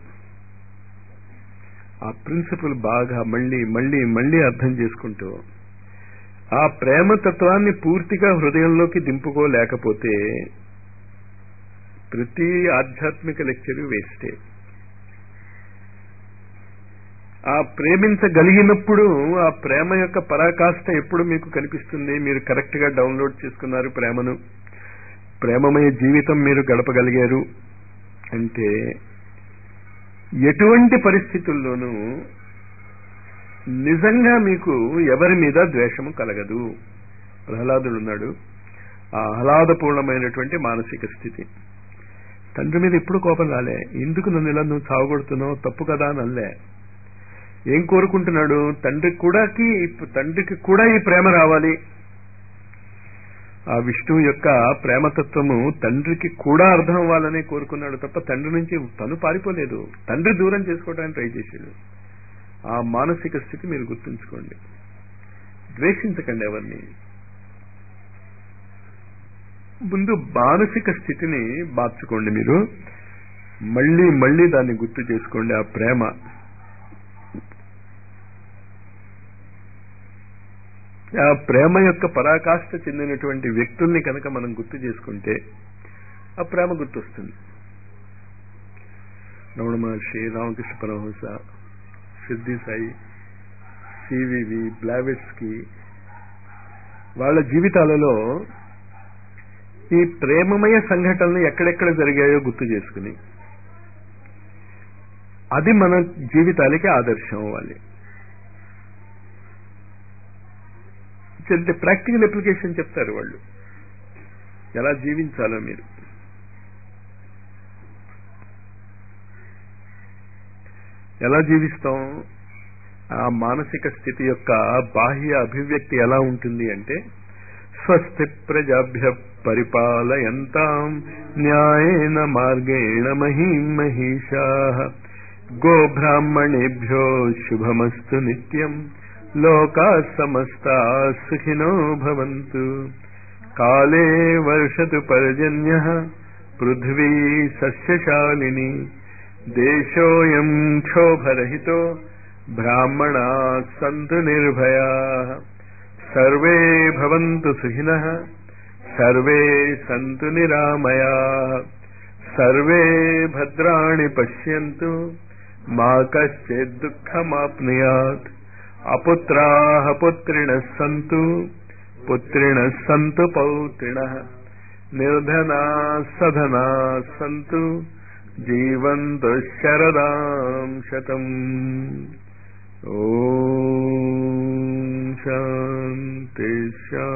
ఆ ప్రిన్సిపల్ బాగా మళ్ళీ మళ్ళీ మళ్ళీ అర్థం చేసుకుంటూ ఆ ప్రేమ తత్వాన్ని పూర్తిగా హృదయంలోకి దింపుకోలేకపోతే ప్రతి ఆధ్యాత్మిక లెక్చరు వేస్టే ఆ ప్రేమించగలిగినప్పుడు ఆ ప్రేమ యొక్క పరాకాష్ట ఎప్పుడు మీకు కనిపిస్తుంది మీరు కరెక్ట్ గా డౌన్లోడ్ చేసుకున్నారు ప్రేమను ప్రేమమయ జీవితం మీరు గడపగలిగారు అంటే ఎటువంటి పరిస్థితుల్లోనూ నిజంగా మీకు ఎవరి మీద ద్వేషము కలగదు ప్రహ్లాదుడు ఉన్నాడు ఆ ఆహ్లాదపూర్ణమైనటువంటి మానసిక స్థితి తండ్రి మీద ఎప్పుడు కోపం రాలే ఎందుకు నన్ను ఇలా నువ్వు చావగొడుతున్నావు తప్పు కదా అని అనలే ఏం కోరుకుంటున్నాడు తండ్రికి కూడాకి తండ్రికి కూడా ఈ ప్రేమ రావాలి ఆ విష్ణువు యొక్క ప్రేమతత్వము తండ్రికి కూడా అర్థం అవ్వాలని కోరుకున్నాడు తప్ప తండ్రి నుంచి తను పారిపోలేదు తండ్రి దూరం చేసుకోవడానికి ట్రై చేశాడు ఆ మానసిక స్థితి మీరు గుర్తుంచుకోండి ద్వేషించకండి ఎవరిని ముందు మానసిక స్థితిని మార్చుకోండి మీరు మళ్ళీ మళ్ళీ దాన్ని గుర్తు చేసుకోండి ఆ ప్రేమ ఆ ప్రేమ యొక్క పరాకాష్ఠ చెందినటువంటి వ్యక్తుల్ని కనుక మనం గుర్తు చేసుకుంటే ఆ ప్రేమ గుర్తొస్తుంది రమణ మహర్షి రామకృష్ణ పరమహంస సిద్ధి సాయి సివివి బ్లావెట్స్కి వాళ్ళ జీవితాలలో ఈ ప్రేమమయ సంఘటనలు ఎక్కడెక్కడ జరిగాయో గుర్తు చేసుకుని అది మన జీవితాలకి ఆదర్శం అవ్వాలి ప్రాక్టికల్ అప్లికేషన్ చెప్తారు వాళ్ళు ఎలా జీవించాలో మీరు ఎలా జీవిస్తాం ఆ మానసిక స్థితి యొక్క బాహ్య అభివ్యక్తి ఎలా ఉంటుంది అంటే స్వస్తి ప్రజాభ్య పరిపాలయంతాం న్యాయేన మార్గేణ మహీం మహిషా గోబ్రాహ్మణేభ్యో శుభమస్తు నిత్యం లోకా సమస్తా సుఖినో భవంతు కాలే వర్షతు పర్జన్య పృథ్వీ సస్యశాలిని దేశోయం క్షోభరహితో బ్రాహ్మణా సంతు నిర్భయా సర్వే భవంతు సుఖినః సర్వే సంతు నిరామయా సర్వే భద్రాణి పశ్యంతు మా కశ్చిత్ దుఃఖమాప్నుయాత్ అపుత్రాः పుత్రిణः సంతు పుత్రిణः సంతు పౌత్రిణः నిర్ధనా సధనా సంతు జీవంతు శరదాం శతం ఓం శాంతి శాంతి